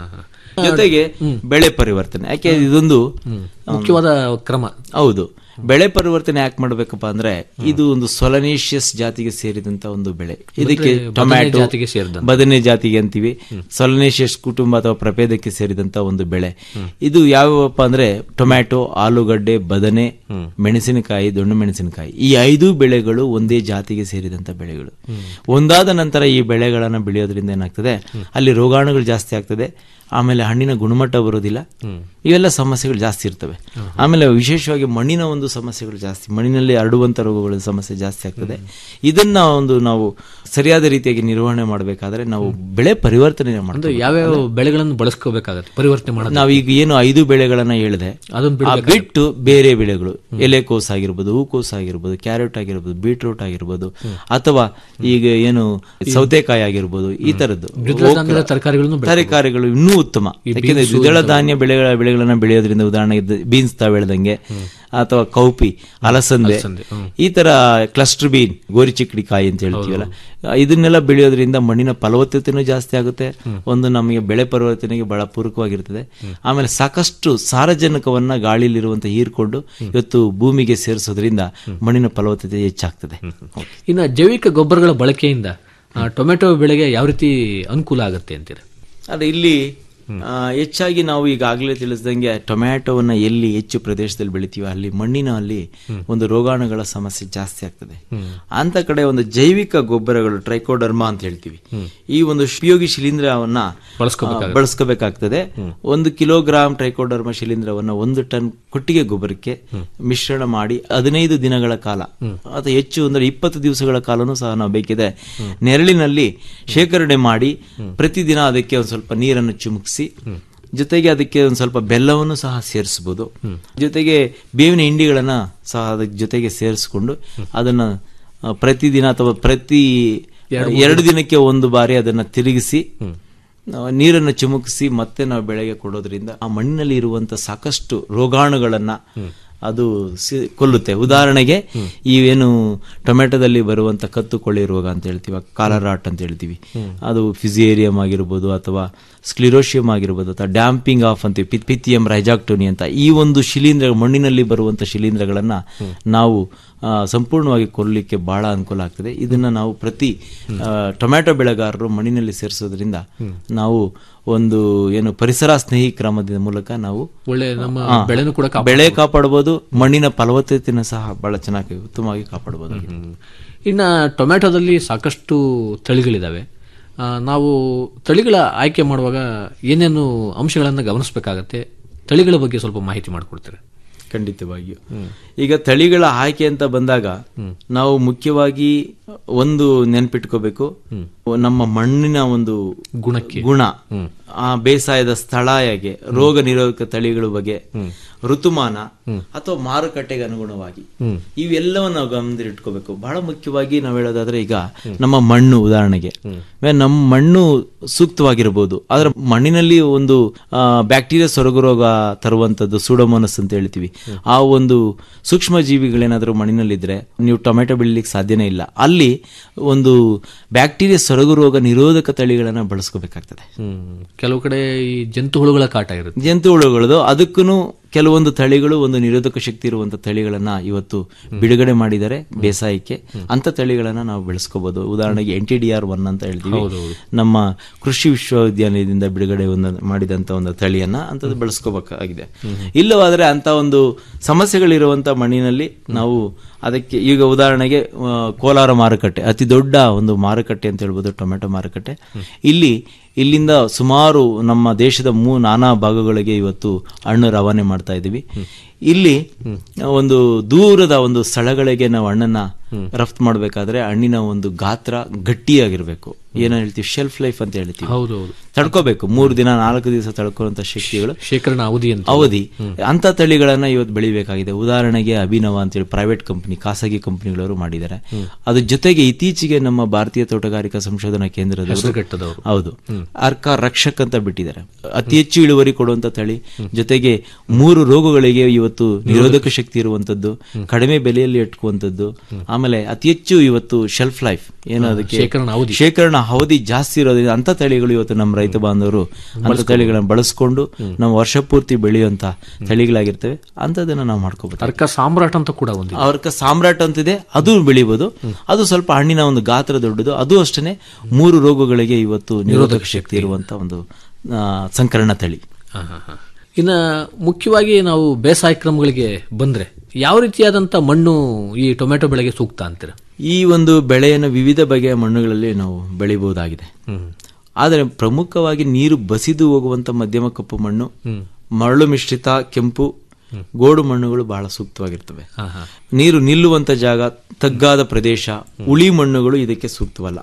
ಜೊತೆಗೆ ಬೆಳೆ ಪರಿವರ್ತನೆ ಯಾಕೆ ಇದೊಂದು ಮುಖ್ಯವಾದ ಕ್ರಮ ಹೌದು ಬೆಳೆ ಪರಿವರ್ತನೆ ಯಾಕೆ ಮಾಡ್ಬೇಕಪ್ಪ ಅಂದ್ರೆ ಇದು ಒಂದು ಸೊಲನೇಷಿಯಸ್ ಜಾತಿಗೆ ಸೇರಿದಂತ ಒಂದು ಬೆಳೆ ಇದಕ್ಕೆ ಬದನೆ ಟೊಮ್ಯಾಟೊ ಜಾತಿಗೆ ಸೇರಿದಂತ. ಬದನೆ ಜಾತಿಗೆ ಅಂತೀವಿ ಸೊಲನೇಷಿಯಸ್ ಕುಟುಂಬ ಅಥವಾ ಪ್ರಭೇದಕ್ಕೆ ಸೇರಿದಂತ ಒಂದು ಬೆಳೆ ಇದು ಯಾವ್ಯಾವಪ್ಪ ಅಂದ್ರೆ ಟೊಮ್ಯಾಟೊ ಆಲೂಗಡ್ಡೆ ಬದನೆ ಮೆಣಸಿನಕಾಯಿ ದೊಣ್ಣೆ ಮೆಣಸಿನಕಾಯಿ ಈ ಐದು ಬೆಳೆಗಳು ಒಂದೇ ಜಾತಿಗೆ ಸೇರಿದಂತ ಬೆಳೆಗಳು ಒಂದಾದ ನಂತರ ಈ ಬೆಳೆಗಳನ್ನ ಬೆಳೆಯೋದ್ರಿಂದ ಏನಾಗ್ತದೆ ಅಲ್ಲಿ ರೋಗಾಣುಗಳು ಜಾಸ್ತಿ ಆಗ್ತದೆ ಆಮೇಲೆ ಹಣ್ಣಿನ ಗುಣಮಟ್ಟ ಬರೋದಿಲ್ಲ ಇವೆಲ್ಲ ಸಮಸ್ಯೆಗಳು ಜಾಸ್ತಿ ಇರ್ತವೆ ಆಮೇಲೆ ವಿಶೇಷವಾಗಿ ಮಣ್ಣಿನ ಒಂದು ಸಮಸ್ಯೆಗಳು ಜಾಸ್ತಿ ಮಣ್ಣಿನಲ್ಲಿ ಹರಡುವಂತ ರೋಗಗಳ ಸಮಸ್ಯೆ ಜಾಸ್ತಿ ಆಗ್ತದೆ ಇದನ್ನ ಒಂದು ನಾವು ಸರಿಯಾದ ರೀತಿಯಾಗಿ ನಿರ್ವಹಣೆ ಮಾಡಬೇಕಾದ್ರೆ ನಾವು ಬೆಳೆ ಪರಿವರ್ತನೆ ಅಂದ್ರೆ ಮಾಡ್ತೀವಿ ಯಾವ್ಯಾವ ಬೆಳೆಗಳನ್ನು ಬಳಸ್ಕೋಬೇಕಾಗತ್ತೆ ಪರಿವರ್ತನೆ ಮಾಡೋದು ನಾವೀಗ ಏನು ಐದು ಬೆಳೆಗಳನ್ನ ಹೇಳಿದೆ ಅದನ್ನ ಆ ಬಿಟ್ಟು ಬೇರೆ ಬೆಳೆಗಳು ಎಲೆಕೋಸ್ ಆಗಿರ್ಬೋದು ಹೂಕೋಸ್ ಆಗಿರ್ಬೋದು ಕ್ಯಾರೆಟ್ ಆಗಿರ್ಬೋದು ಬೀಟ್ರೂಟ್ ಆಗಿರ್ಬೋದು ಅಥವಾ ಈಗ ಏನು ಸೌತೆಕಾಯಿ ಆಗಿರ್ಬೋದು ಈ ತರದ್ದು ದ್ವಿದಳ ಧಾನ್ಯದ ತರಕಾರಿಗಳನ್ನು ಬೆಳ್ಕೊಬೋದು. ತರಕಾರಿಗಳು ಇನ್ನೂ ಉತ್ತಮ ಯಾಕೆಂದ್ರೆ ದ್ವಿದಳ ಧಾನ್ಯ ಬೆಳೆಗಳ ಬೆಳೆಗಳನ್ನ ಬೆಳೆಯೋದ್ರಿಂದ ಉದಾಹರಣೆಗೆ ಬೀನ್ಸ್ ತಾವ್ ಬೆಳೆದಂಗೆ ಅಥವಾ ಕೌಪಿ ಅಲಸಂದೆ ಈ ತರ ಕ್ಲಸ್ಟರ್ ಬೀನ್ ಗೋರಿ ಚಿಕ್ಕಡಿ ಕಾಯಿ ಅಂತ ಹೇಳ್ತೀವಲ್ಲ ಇದನ್ನೆಲ್ಲ ಬೆಳೆಯೋದ್ರಿಂದ ಮಣ್ಣಿನ ಫಲವತ್ತತೆನೂ ಜಾಸ್ತಿ ಆಗುತ್ತೆ ಒಂದು ನಮಗೆ ಬೆಳೆ ಪರಿವರ್ತನೆಗೆ ಬಹಳ ಪೂರಕವಾಗಿರ್ತದೆ ಆಮೇಲೆ ಸಾಕಷ್ಟು ಸಾರಜನಕವನ್ನ ಗಾಳಿಲಿರುವಂತ ಹೀರ್ಕೊಂಡು ಇವತ್ತು ಭೂಮಿಗೆ ಸೇರಿಸೋದ್ರಿಂದ ಮಣ್ಣಿನ ಫಲವತ್ತತೆ ಹೆಚ್ಚಾಗ್ತದೆ ಇನ್ನು ಜೈವಿಕ ಗೊಬ್ಬರಗಳ ಬಳಕೆಯಿಂದ ಆ, ಟೊಮೆಟೊ ಬೆಳೆಗೆ ಯಾವ ರೀತಿ ಅನುಕೂಲ ಆಗುತ್ತೆ ಅಂತೀರ ಅದೇ ಇಲ್ಲಿ ಆ, ಹೆಚ್ಚಾಗಿ ನಾವು ಈಗಾಗಲೇ ತಿಳಿಸಿದಂಗೆ ಟೊಮ್ಯಾಟೋವನ್ನ ಎಲ್ಲಿ ಹೆಚ್ಚು ಪ್ರದೇಶದಲ್ಲಿ ಬೆಳಿತೀವಿ ಅಲ್ಲಿ ಮಣ್ಣಿನಲ್ಲಿ ಒಂದು ರೋಗಾಣುಗಳ ಸಮಸ್ಯೆ ಜಾಸ್ತಿ ಆಗ್ತದೆ ಅಂತ ಕಡೆ ಒಂದು ಜೈವಿಕ ಗೊಬ್ಬರಗಳು ಟ್ರೈಕೋಡರ್ಮಾ ಅಂತ ಹೇಳ್ತೀವಿ ಈ ಒಂದು ಉಪಯೋಗಿ ಶಿಲೀಂಧ್ರವನ್ನ ಬಳಸ್ಕೋಬೇಕಾಗುತ್ತೆ. ಆ, ಬಳಸ್ಕೋಬೇಕಾಗ್ತದೆ ಒಂದು ಕಿಲೋಗ್ರಾಂ ಟ್ರೈಕೋಡರ್ಮಾ ಶಿಲೀಂಧ್ರವನ್ನ ಒಂದು ಟನ್ ಕೊಟ್ಟಿಗೆ ಗೊಬ್ಬರಕ್ಕೆ ಮಿಶ್ರಣ ಮಾಡಿ ಹದಿನೈದು ದಿನಗಳ ಕಾಲ ಅಥವಾ ಹೆಚ್ಚು ಅಂದ್ರೆ ಇಪ್ಪತ್ತು ದಿವಸಗಳ ಕಾಲನೂ ಸಹ ನಾವು ಬೇಕಿದೆ ನೆರಳಿನಲ್ಲಿ ಶೇಖರಣೆ ಮಾಡಿ ಪ್ರತಿದಿನ ಅದಕ್ಕೆ ಒಂದು ಸ್ವಲ್ಪ ನೀರನ್ನು ಚಿಮುಕಿಸಿ ಚಿಮುಕಿಸಿ ಜೊತೆಗೆ ಅದಕ್ಕೆ ಒಂದು ಸ್ವಲ್ಪ ಬೆಲ್ಲವನ್ನು ಸಹ ಸೇರಿಸಬಹುದು ಜೊತೆಗೆ ಬೇವಿನ ಹಿಂಡಿಗಳನ್ನ ಸಹ ಅದಕ್ಕೆ ಜೊತೆಗೆ ಸೇರಿಸ್ಕೊಂಡು ಅದನ್ನ ಆ, ಪ್ರತಿದಿನ ಅಥವಾ ಪ್ರತಿ ಎರಡು ದಿನಕ್ಕೆ ಒಂದು ಬಾರಿ ಅದನ್ನ ತಿರುಗಿಸಿ ಆ, ನೀರನ್ನು ಚಿಮುಕಿಸಿ ಮತ್ತೆ ನಾವು ಬೆಳೆಗೆ ಕೊಡೋದ್ರಿಂದ ಆ ಮಣ್ಣಿನಲ್ಲಿ ಇರುವಂತ ಸಾಕಷ್ಟು ರೋಗಾಣುಗಳನ್ನ ಅದು ಸಿ- ಕೊಲ್ಲುತ್ತೆ ಉದಾಹರಣೆಗೆ ಇವೇನು ಟೊಮೆಟೊದಲ್ಲಿ ಬರುವಂತ ಕತ್ತು ಕೊಳ್ಳಿ ರೋಗ ಅಂತ ಹೇಳ್ತೀವಿ ಕಾಲರಾಟ್ ಅಂತ ಹೇಳ್ತೀವಿ ಅದು ಫಿಸಿಯೇರಿಯಂ ಆಗಿರ್ಬೋದು ಅಥವಾ ಸ್ಕ್ಲಿರೋಶಿಯಂ ಆಗಿರ್ಬೋದು ಅಥವಾ ಡ್ಯಾಂಪಿಂಗ್ ಆಫ್ ಅಂತೀವಿ ಪಿತ್- ಪಿಥಿಯಂ ರೈಜಾಕ್ಟೋನಿ ಅಂತ ಈ ಒಂದು ಶಿಲೀಂಧ್ರ ಮಣ್ಣಿನಲ್ಲಿ ಬರುವಂತ ಶಿಲೀಂಧ್ರಗಳನ್ನ ನಾವು ಆ, ಸಂಪೂರ್ಣವಾಗಿ ಕೊಲ್ಲಲಿಕ್ಕೆ ಬಹಳ ಅನುಕೂಲ ಆಗ್ತದೆ ಇದನ್ನ ನಾವು ಪ್ರತಿ ಆ, ಟೊಮ್ಯಾಟೊ ಬೆಳೆಗಾರರು ಮಣ್ಣಿನಲ್ಲಿ ಸೇರಿಸೋದ್ರಿಂದ ನಾವು ಒಂದು ಏನು ಪರಿಸರ ಸ್ನೇಹಿ ಕ್ರಮದ ಮೂಲಕ ನಾವು ಒಳ್ಳೆ ನಮ್ಮ ಆ, ಬೆಳೆನೂ ಕೂಡ ಕಾಪಾಡ್ಬೋದು. ಬೆಳೆ ಕಾಪಾಡಬಹುದು ಮಣ್ಣಿನ ಫಲವತ್ತತೆಯನ್ನು ಸಹ ಬಹಳ ಚೆನ್ನಾಗಿ ಉತ್ತಮವಾಗಿ ಕಾಪಾಡಬಹುದು ಇನ್ನ ಟೊಮ್ಯಾಟೊದಲ್ಲಿ ಸಾಕಷ್ಟು ತಳಿಗಳಿದಾವೆ ಆ, ನಾವು ತಳಿಗಳ ಆಯ್ಕೆ ಮಾಡುವಾಗ ಏನೇನು ಅಂಶಗಳನ್ನು ಗಮನಿಸಬೇಕಾಗತ್ತೆ ತಳಿಗಳ ಬಗ್ಗೆ ಸ್ವಲ್ಪ ಮಾಹಿತಿ ಮಾಡಿಕೊಡ್ತೀರಾ ಖಂಡಿತವಾಗಿಯೂ ಈಗ ತಳಿಗಳ ಆಯ್ಕೆ ಅಂತ ಬಂದಾಗ ನಾವು ಮುಖ್ಯವಾಗಿ ಒಂದು ನೆನ್ಪಿಟ್ಕೋಬೇಕು ನಮ್ಮ ಮಣ್ಣಿನ ಒಂದು ಗುಣಕ್ಕೆ ಗುಣ ಆ ಬೇಸಾಯದ ಸ್ಥಳ ಹೇಗೆ ರೋಗ ನಿರೋಧಕ ತಳಿಗಳ ಬಗ್ಗೆ ಋತುಮಾನ ಅಥವಾ ಮಾರುಕಟ್ಟೆಗೆ ಅನುಗುಣವಾಗಿ ಇವೆಲ್ಲವನ್ನು ನಾವು ಗಮನದಲ್ಲಿಟ್ಕೋಬೇಕು ಬಹಳ ಮುಖ್ಯವಾಗಿ ನಾವು ಹೇಳೋದಾದ್ರೆ ಈಗ ನಮ್ಮ ಮಣ್ಣು ಉದಾಹರಣೆಗೆ ನಮ್ಮ ಮಣ್ಣು ಸೂಕ್ತವಾಗಿರಬಹುದು ಆದ್ರೆ ಮಣ್ಣಿನಲ್ಲಿ ಒಂದು ಬ್ಯಾಕ್ಟೀರಿಯಾ ಸೊರಗು ರೋಗ ತರುವಂತದ್ದು ಸೂಡೋಮೋನಸ್ ಅಂತ ಹೇಳ್ತೀವಿ ಆ ಒಂದು ಸೂಕ್ಷ್ಮ ಜೀವಿಗಳೇನಾದ್ರೂ ಮಣ್ಣಿನಲ್ಲಿದ್ರೆ ನೀವು ಟೊಮೆಟೊ ಬೆಳಿಲಿಕ್ಕೆ ಸಾಧ್ಯನೇ ಇಲ್ಲ ಅಲ್ಲಿ ಒಂದು ಬ್ಯಾಕ್ಟೀರಿಯಾ ಸೊರಗು ರೋಗ ನಿರೋಧಕ ತಳಿಗಳನ್ನ ಬಳಸ್ಕೋಬೇಕಾಗ್ತದೆ ಕೆಲವು ಕಡೆ ಈ ಜಂತು ಹುಳುಗಳ ಕಾಟ ಇರುತ್ತೆ ಜಂತು ಹುಳುಗಳದು ಅದಕ್ಕೂ ಕೆಲವೊಂದು ತಳಿಗಳು ಒಂದು ನಿರೋಧಕ ಶಕ್ತಿ ಇರುವಂತ ತಳಿಗಳನ್ನ ಇವತ್ತು ಬಿಡುಗಡೆ ಮಾಡಿದ್ದಾರೆ ಬೇಸಾಯಕ್ಕೆ ಅಂತ ತಳಿಗಳನ್ನ ನಾವು ಬೆಳೆಸ್ಕೋಬಹುದು ಉದಾಹರಣೆಗೆ N T D R one ಅಂತ ಹೇಳ್ತೀವಿ ನಮ್ಮ ಕೃಷಿ ವಿಶ್ವವಿದ್ಯಾಲಯದಿಂದ ಬಿಡುಗಡೆ ಒಂದು ಮಾಡಿದಂತ ಒಂದು ತಳಿಯನ್ನ ಅಂತದ್ದು ಬೆಳೆಸ್ಕೋಬೇಕಾಗಿದೆ ಇಲ್ಲವಾದ್ರೆ ಅಂತ ಒಂದು ಸಮಸ್ಯೆಗಳಿರುವಂತ ಮಣ್ಣಿನಲ್ಲಿ ನಾವು ಅದಕ್ಕೆ ಈಗ ಉದಾಹರಣೆಗೆ ಆ, ಕೋಲಾರ ಮಾರುಕಟ್ಟೆ ಅತಿ ದೊಡ್ಡ ಒಂದು ಮಾರುಕಟ್ಟೆ ಅಂತ ಹೇಳ್ಬೋದು ಟೊಮೆಟೊ ಮಾರುಕಟ್ಟೆ ಇಲ್ಲಿ ಇಲ್ಲಿಂದ ಸುಮಾರು ನಮ್ಮ ದೇಶದ ಮೂ ನಾನಾ ಭಾಗಗಳಿಗೆ ಇವತ್ತು ಹಣ್ಣು ರವಾನೆ ಮಾಡ್ತಾ ಇದ್ದೀವಿ ಇಲ್ಲಿ ಒಂದು ದೂರದ ಒಂದು ಸ್ಥಳಗಳಿಗೆ ನಾವು ಹಣ್ಣನ್ನ ರಫ್ತು ಮಾಡಬೇಕಾದ್ರೆ ಹಣ್ಣಿನ ಒಂದು ಗಾತ್ರ ಗಟ್ಟಿಯಾಗಿರ್ಬೇಕು ಏನೋ ಹೇಳ್ತೀವಿ ಶೆಲ್ಫ್ ಲೈಫ್ ಅಂತ ಹೇಳ್ತೀವಿ ಹೌದೌದು ತಡ್ಕೋಬೇಕು ಮೂರು ದಿನ ನಾಲ್ಕು ದಿವಸ ತಡ್ಕೊಳ್ಳುವಂತ ಶಕ್ತಿಗಳು ಶೇಖರಣಾ ಅವಧಿ ಅಂತ ಅವಧಿ ಅಂತ ತಳಿಗಳನ್ನ ಇವತ್ತು ಬೆಳಿಬೇಕಾಗಿದೆ ಉದಾಹರಣೆಗೆ ಅಭಿನವ ಅಂತೇಳಿ ಪ್ರೈವೇಟ್ ಕಂಪನಿ ಖಾಸಗಿ ಕಂಪನಿಗಳವರು ಮಾಡಿದ್ದಾರೆ ಅದ್ರ ಜೊತೆಗೆ ಇತ್ತೀಚೆಗೆ ನಮ್ಮ ಭಾರತೀಯ ತೋಟಗಾರಿಕಾ ಸಂಶೋಧನಾ ಕೇಂದ್ರದ ಹೆಸರುಘಟ್ಟದವರು. ಹೌದು ಅರ್ಕ ರಕ್ಷಕ್ ಅಂತ ಬಿಟ್ಟಿದ್ದಾರೆ ಅತಿ ಹೆಚ್ಚು ಇಳುವರಿ ಕೊಡುವಂತ ತಳಿ ಜೊತೆಗೆ ಮೂರು ರೋಗಗಳಿಗೆ ಇವತ್ತು ನಿರೋಧಕ ಶಕ್ತಿ ಇರುವಂತದ್ದು ಕಡಿಮೆ ಬೆಲೆಯಲ್ಲಿ ಇಟ್ಕುವಂತದ್ದು ಆಮೇಲೆ ಅತಿ ಹೆಚ್ಚು ಇವತ್ತು ಶೆಲ್ಫ್ ಲೈಫ್ ಏನೋ ಅದಕ್ಕೆ ಶೇಖರಣಾ ಅವಧಿ. ಶೇಖರಣಾ ಅವಧಿ ಜಾಸ್ತಿ ಇರೋದ್ರಿಂದ ಅಂತ ತಳಿಗಳು ಇವತ್ತು ನಮ್ಮ ರೈತ ಬಾಂಧವರು ಅಂತ ತಳಿಗಳನ್ನ ಬಳಸ್ಕೊಂಡು ನಾವು ವರ್ಷ ಪೂರ್ತಿ ಬೆಳೆಯುವಂತ ತಳಿಗಳಾಗಿರ್ತವೆ ಅಂತದನ್ನ ನಾವು ಮಾಡ್ಕೋಬಹುದು ತರ್ಕ ಸಾಮ್ರಾಟ್ ಅಂತ ಕೂಡ ಒಂದು ಅವ್ರಕ ಸಾಮ್ರಾಟ್ ಅಂತಿದೆ ಅದು ಬೆಳಿಬಹುದು ಅದು ಸ್ವಲ್ಪ ಹಣ್ಣಿನ ಒಂದು ಗಾತ್ರ ದೊಡ್ಡದು ಅದು ಅಷ್ಟೇ ಮೂರು ರೋಗಗಳಿಗೆ ಇವತ್ತು ನಿರೋಧಕ ಶಕ್ತಿ ಇರುವಂತ ಒಂದು ಆ, ಸಂಕರಣ ತಳಿ ಹಾ, ಹಾ, ಹಾ. ಇನ್ನ ಮುಖ್ಯವಾಗಿ ನಾವು ಬೇಸಾಯ ಕ್ರಮಗಳಿಗೆ ಬಂದ್ರೆ ಯಾವ ರೀತಿಯಾದಂತ ಮಣ್ಣು ಈ ಟೊಮೆಟೊ ಬೆಳೆಗೆ ಸೂಕ್ತ ಅಂತೀರ ಈ ಒಂದು ಬೆಳೆಯನ್ನು ವಿವಿಧ ಬಗೆಯ ಮಣ್ಣುಗಳಲ್ಲಿ ನಾವು ಬೆಳಿಬಹುದಾಗಿದೆ ಆದರೆ ಪ್ರಮುಖವಾಗಿ ನೀರು ಬಸಿದು ಹೋಗುವಂತ ಮಧ್ಯಮ ಕಪ್ಪು ಮಣ್ಣು ಮರಳು ಮಿಶ್ರಿತ ಕೆಂಪು ಗೋಡು ಮಣ್ಣುಗಳು ಬಹಳ ಸೂಕ್ತವಾಗಿರ್ತವೆ ನೀರು ನಿಲ್ಲುವಂತ ಜಾಗ ತಗ್ಗಾದ ಪ್ರದೇಶ ಉಳಿ ಮಣ್ಣುಗಳು ಇದಕ್ಕೆ ಸೂಕ್ತವಲ್ಲ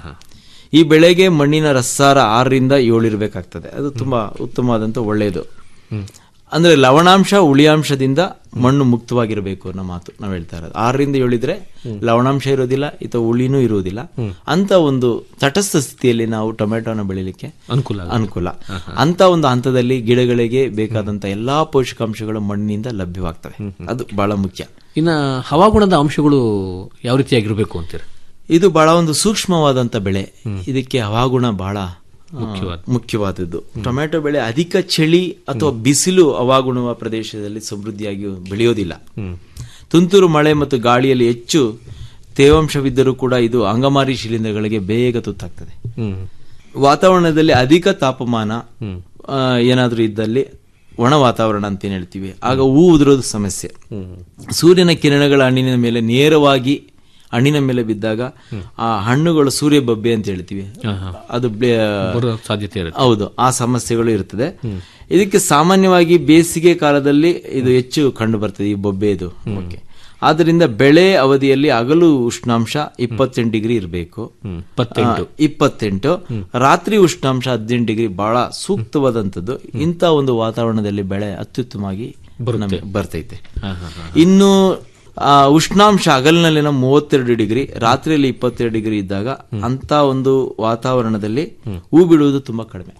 ಈ ಬೆಳೆಗೆ ಮಣ್ಣಿನ ರಸಾರ ಆರರಿಂದ ಏಳು ಇರಬೇಕಾಗ್ತದೆ ಅದು ತುಂಬಾ ಉತ್ತಮವಾದಂತ ಒಳ್ಳೆಯದು ಅಂದ್ರೆ ಲವಣಾಂಶ ಉಳಿಯಾಂಶದಿಂದ ಮಣ್ಣು ಮುಕ್ತವಾಗಿರಬೇಕು ಅನ್ನೋ ಮಾತು ನಾವು ಹೇಳ್ತಾ ಇರೋದು ಆರರಿಂದ ಏಳಿದ್ರೆ ಲವಣಾಂಶ ಇರೋದಿಲ್ಲ ಅಥವಾ ಉಳಿನೂ ಇರುವುದಿಲ್ಲ ಅಂತ ಒಂದು ತಟಸ್ಥ ಸ್ಥಿತಿಯಲ್ಲಿ ನಾವು ಟೊಮೆಟೊನ ಬೆಳಿಲಿಕ್ಕೆ ಅನುಕೂಲ ಆಗುತ್ತೆ. ಅನುಕೂಲ ಅಂತ ಒಂದು ಹಂತದಲ್ಲಿ ಗಿಡಗಳಿಗೆ ಬೇಕಾದಂತ ಎಲ್ಲಾ ಪೋಷಕಾಂಶಗಳು ಮಣ್ಣಿನಿಂದ ಲಭ್ಯವಾಗ್ತವೆ ಅದು ಬಹಳ ಮುಖ್ಯ ಇನ್ನ ಹವಾಗುಣದ ಅಂಶಗಳು ಯಾವ ರೀತಿಯಾಗಿರ್ಬೇಕು ಅಂತೀರ ಇದು ಬಹಳ ಒಂದು ಸೂಕ್ಷ್ಮವಾದಂತ ಬೆಳೆ ಇದಕ್ಕೆ ಹವಾಗುಣ ಬಹಳ ಆ, ಮುಖ್ಯವಾದದ್ದು ಟೊಮೆಟೊ ಬೆಳೆ ಅಧಿಕ ಚಳಿ ಅಥವಾ ಬಿಸಿಲು ಹವಾಗುಣವ ಪ್ರದೇಶದಲ್ಲಿ ಸಮೃದ್ಧಿಯಾಗಿ ಬೆಳೆಯೋದಿಲ್ಲ ತುಂತುರು ಮಳೆ ಮತ್ತು ಗಾಳಿಯಲ್ಲಿ ಹೆಚ್ಚು ತೇವಾಂಶವಿದ್ದರೂ ಕೂಡ ಇದು ಅಂಗಮಾರಿ ಶಿಲೀಂಧ್ರಗಳಿಗೆ ಬೇಗ ತುತ್ತಾಗ್ತದೆ ವಾತಾವರಣದಲ್ಲಿ ಅಧಿಕ ತಾಪಮಾನ ಆ, ಏನಾದ್ರೂ ಇದ್ದಲ್ಲಿ ಒಣ ವಾತಾವರಣ ಅಂತ ಏನ್ ಹೇಳ್ತೀವಿ ಆಗ ಹೂ ಉದುರೋದು ಸಮಸ್ಯೆ ಸೂರ್ಯನ ಕಿರಣಗಳ ಹಣ್ಣಿನ ಮೇಲೆ ನೇರವಾಗಿ ಹಣ್ಣಿನ ಮೇಲೆ ಬಿದ್ದಾಗ ಆ ಹಣ್ಣುಗಳು ಸೂರ್ಯ ಬಬ್ಬೆ ಅಂತ ಹೇಳ್ತೀವಿ ಅದು ಬ್ಲೆ- ಬರೋ ಸಾಧ್ಯತೆ ಇರುತ್ತೆ ಹೌದು ಆ ಸಮಸ್ಯೆಗಳು ಇರ್ತದೆ ಇದಕ್ಕೆ ಸಾಮಾನ್ಯವಾಗಿ ಬೇಸಿಗೆ ಕಾಲದಲ್ಲಿ ಇದು ಹೆಚ್ಚು ಕಂಡು ಬರ್ತದೆ ಈ ಬೊಬ್ಬೆ ಇದು ಓಕೆ ಆದ್ದರಿಂದ ಬೆಳೆ ಅವಧಿಯಲ್ಲಿ ಹಗಲು ಉಷ್ಣಾಂಶ ಇಪ್ಪತ್ತೆಂಟು ಡಿಗ್ರಿ ಇರಬೇಕು ಇಪ್ಪತ್ತೆಂಟು. ಇಪ್ಪತ್ತೆಂಟು ರಾತ್ರಿ ಉಷ್ಣಾಂಶ ಹದಿನೆಂಟು ಡಿಗ್ರಿ ಬಹಳ ಸೂಕ್ತವಾದಂಥದ್ದು ಇಂಥ ಒಂದು ವಾತಾವರಣದಲ್ಲಿ ಬೆಳೆ ಅತ್ಯುತ್ತಮವಾಗಿ ನಮಗೆ ಬರ್ತೈತೆ ಇನ್ನು ಆ, ಉಷ್ಣಾಂಶ ಹಗಲಿನಲ್ಲಿನ ಮೂವತ್ತೆರಡು ಡಿಗ್ರಿ ರಾತ್ರಿಯಲ್ಲಿ ಇಪ್ಪತ್ತೆರಡು ಡಿಗ್ರಿ ಇದ್ದಾಗ ಅಂತ ಒಂದು ವಾತಾವರಣದಲ್ಲಿ ಹೂ ಬಿಡುವುದು ತುಂಬಾ ಕಡಿಮೆ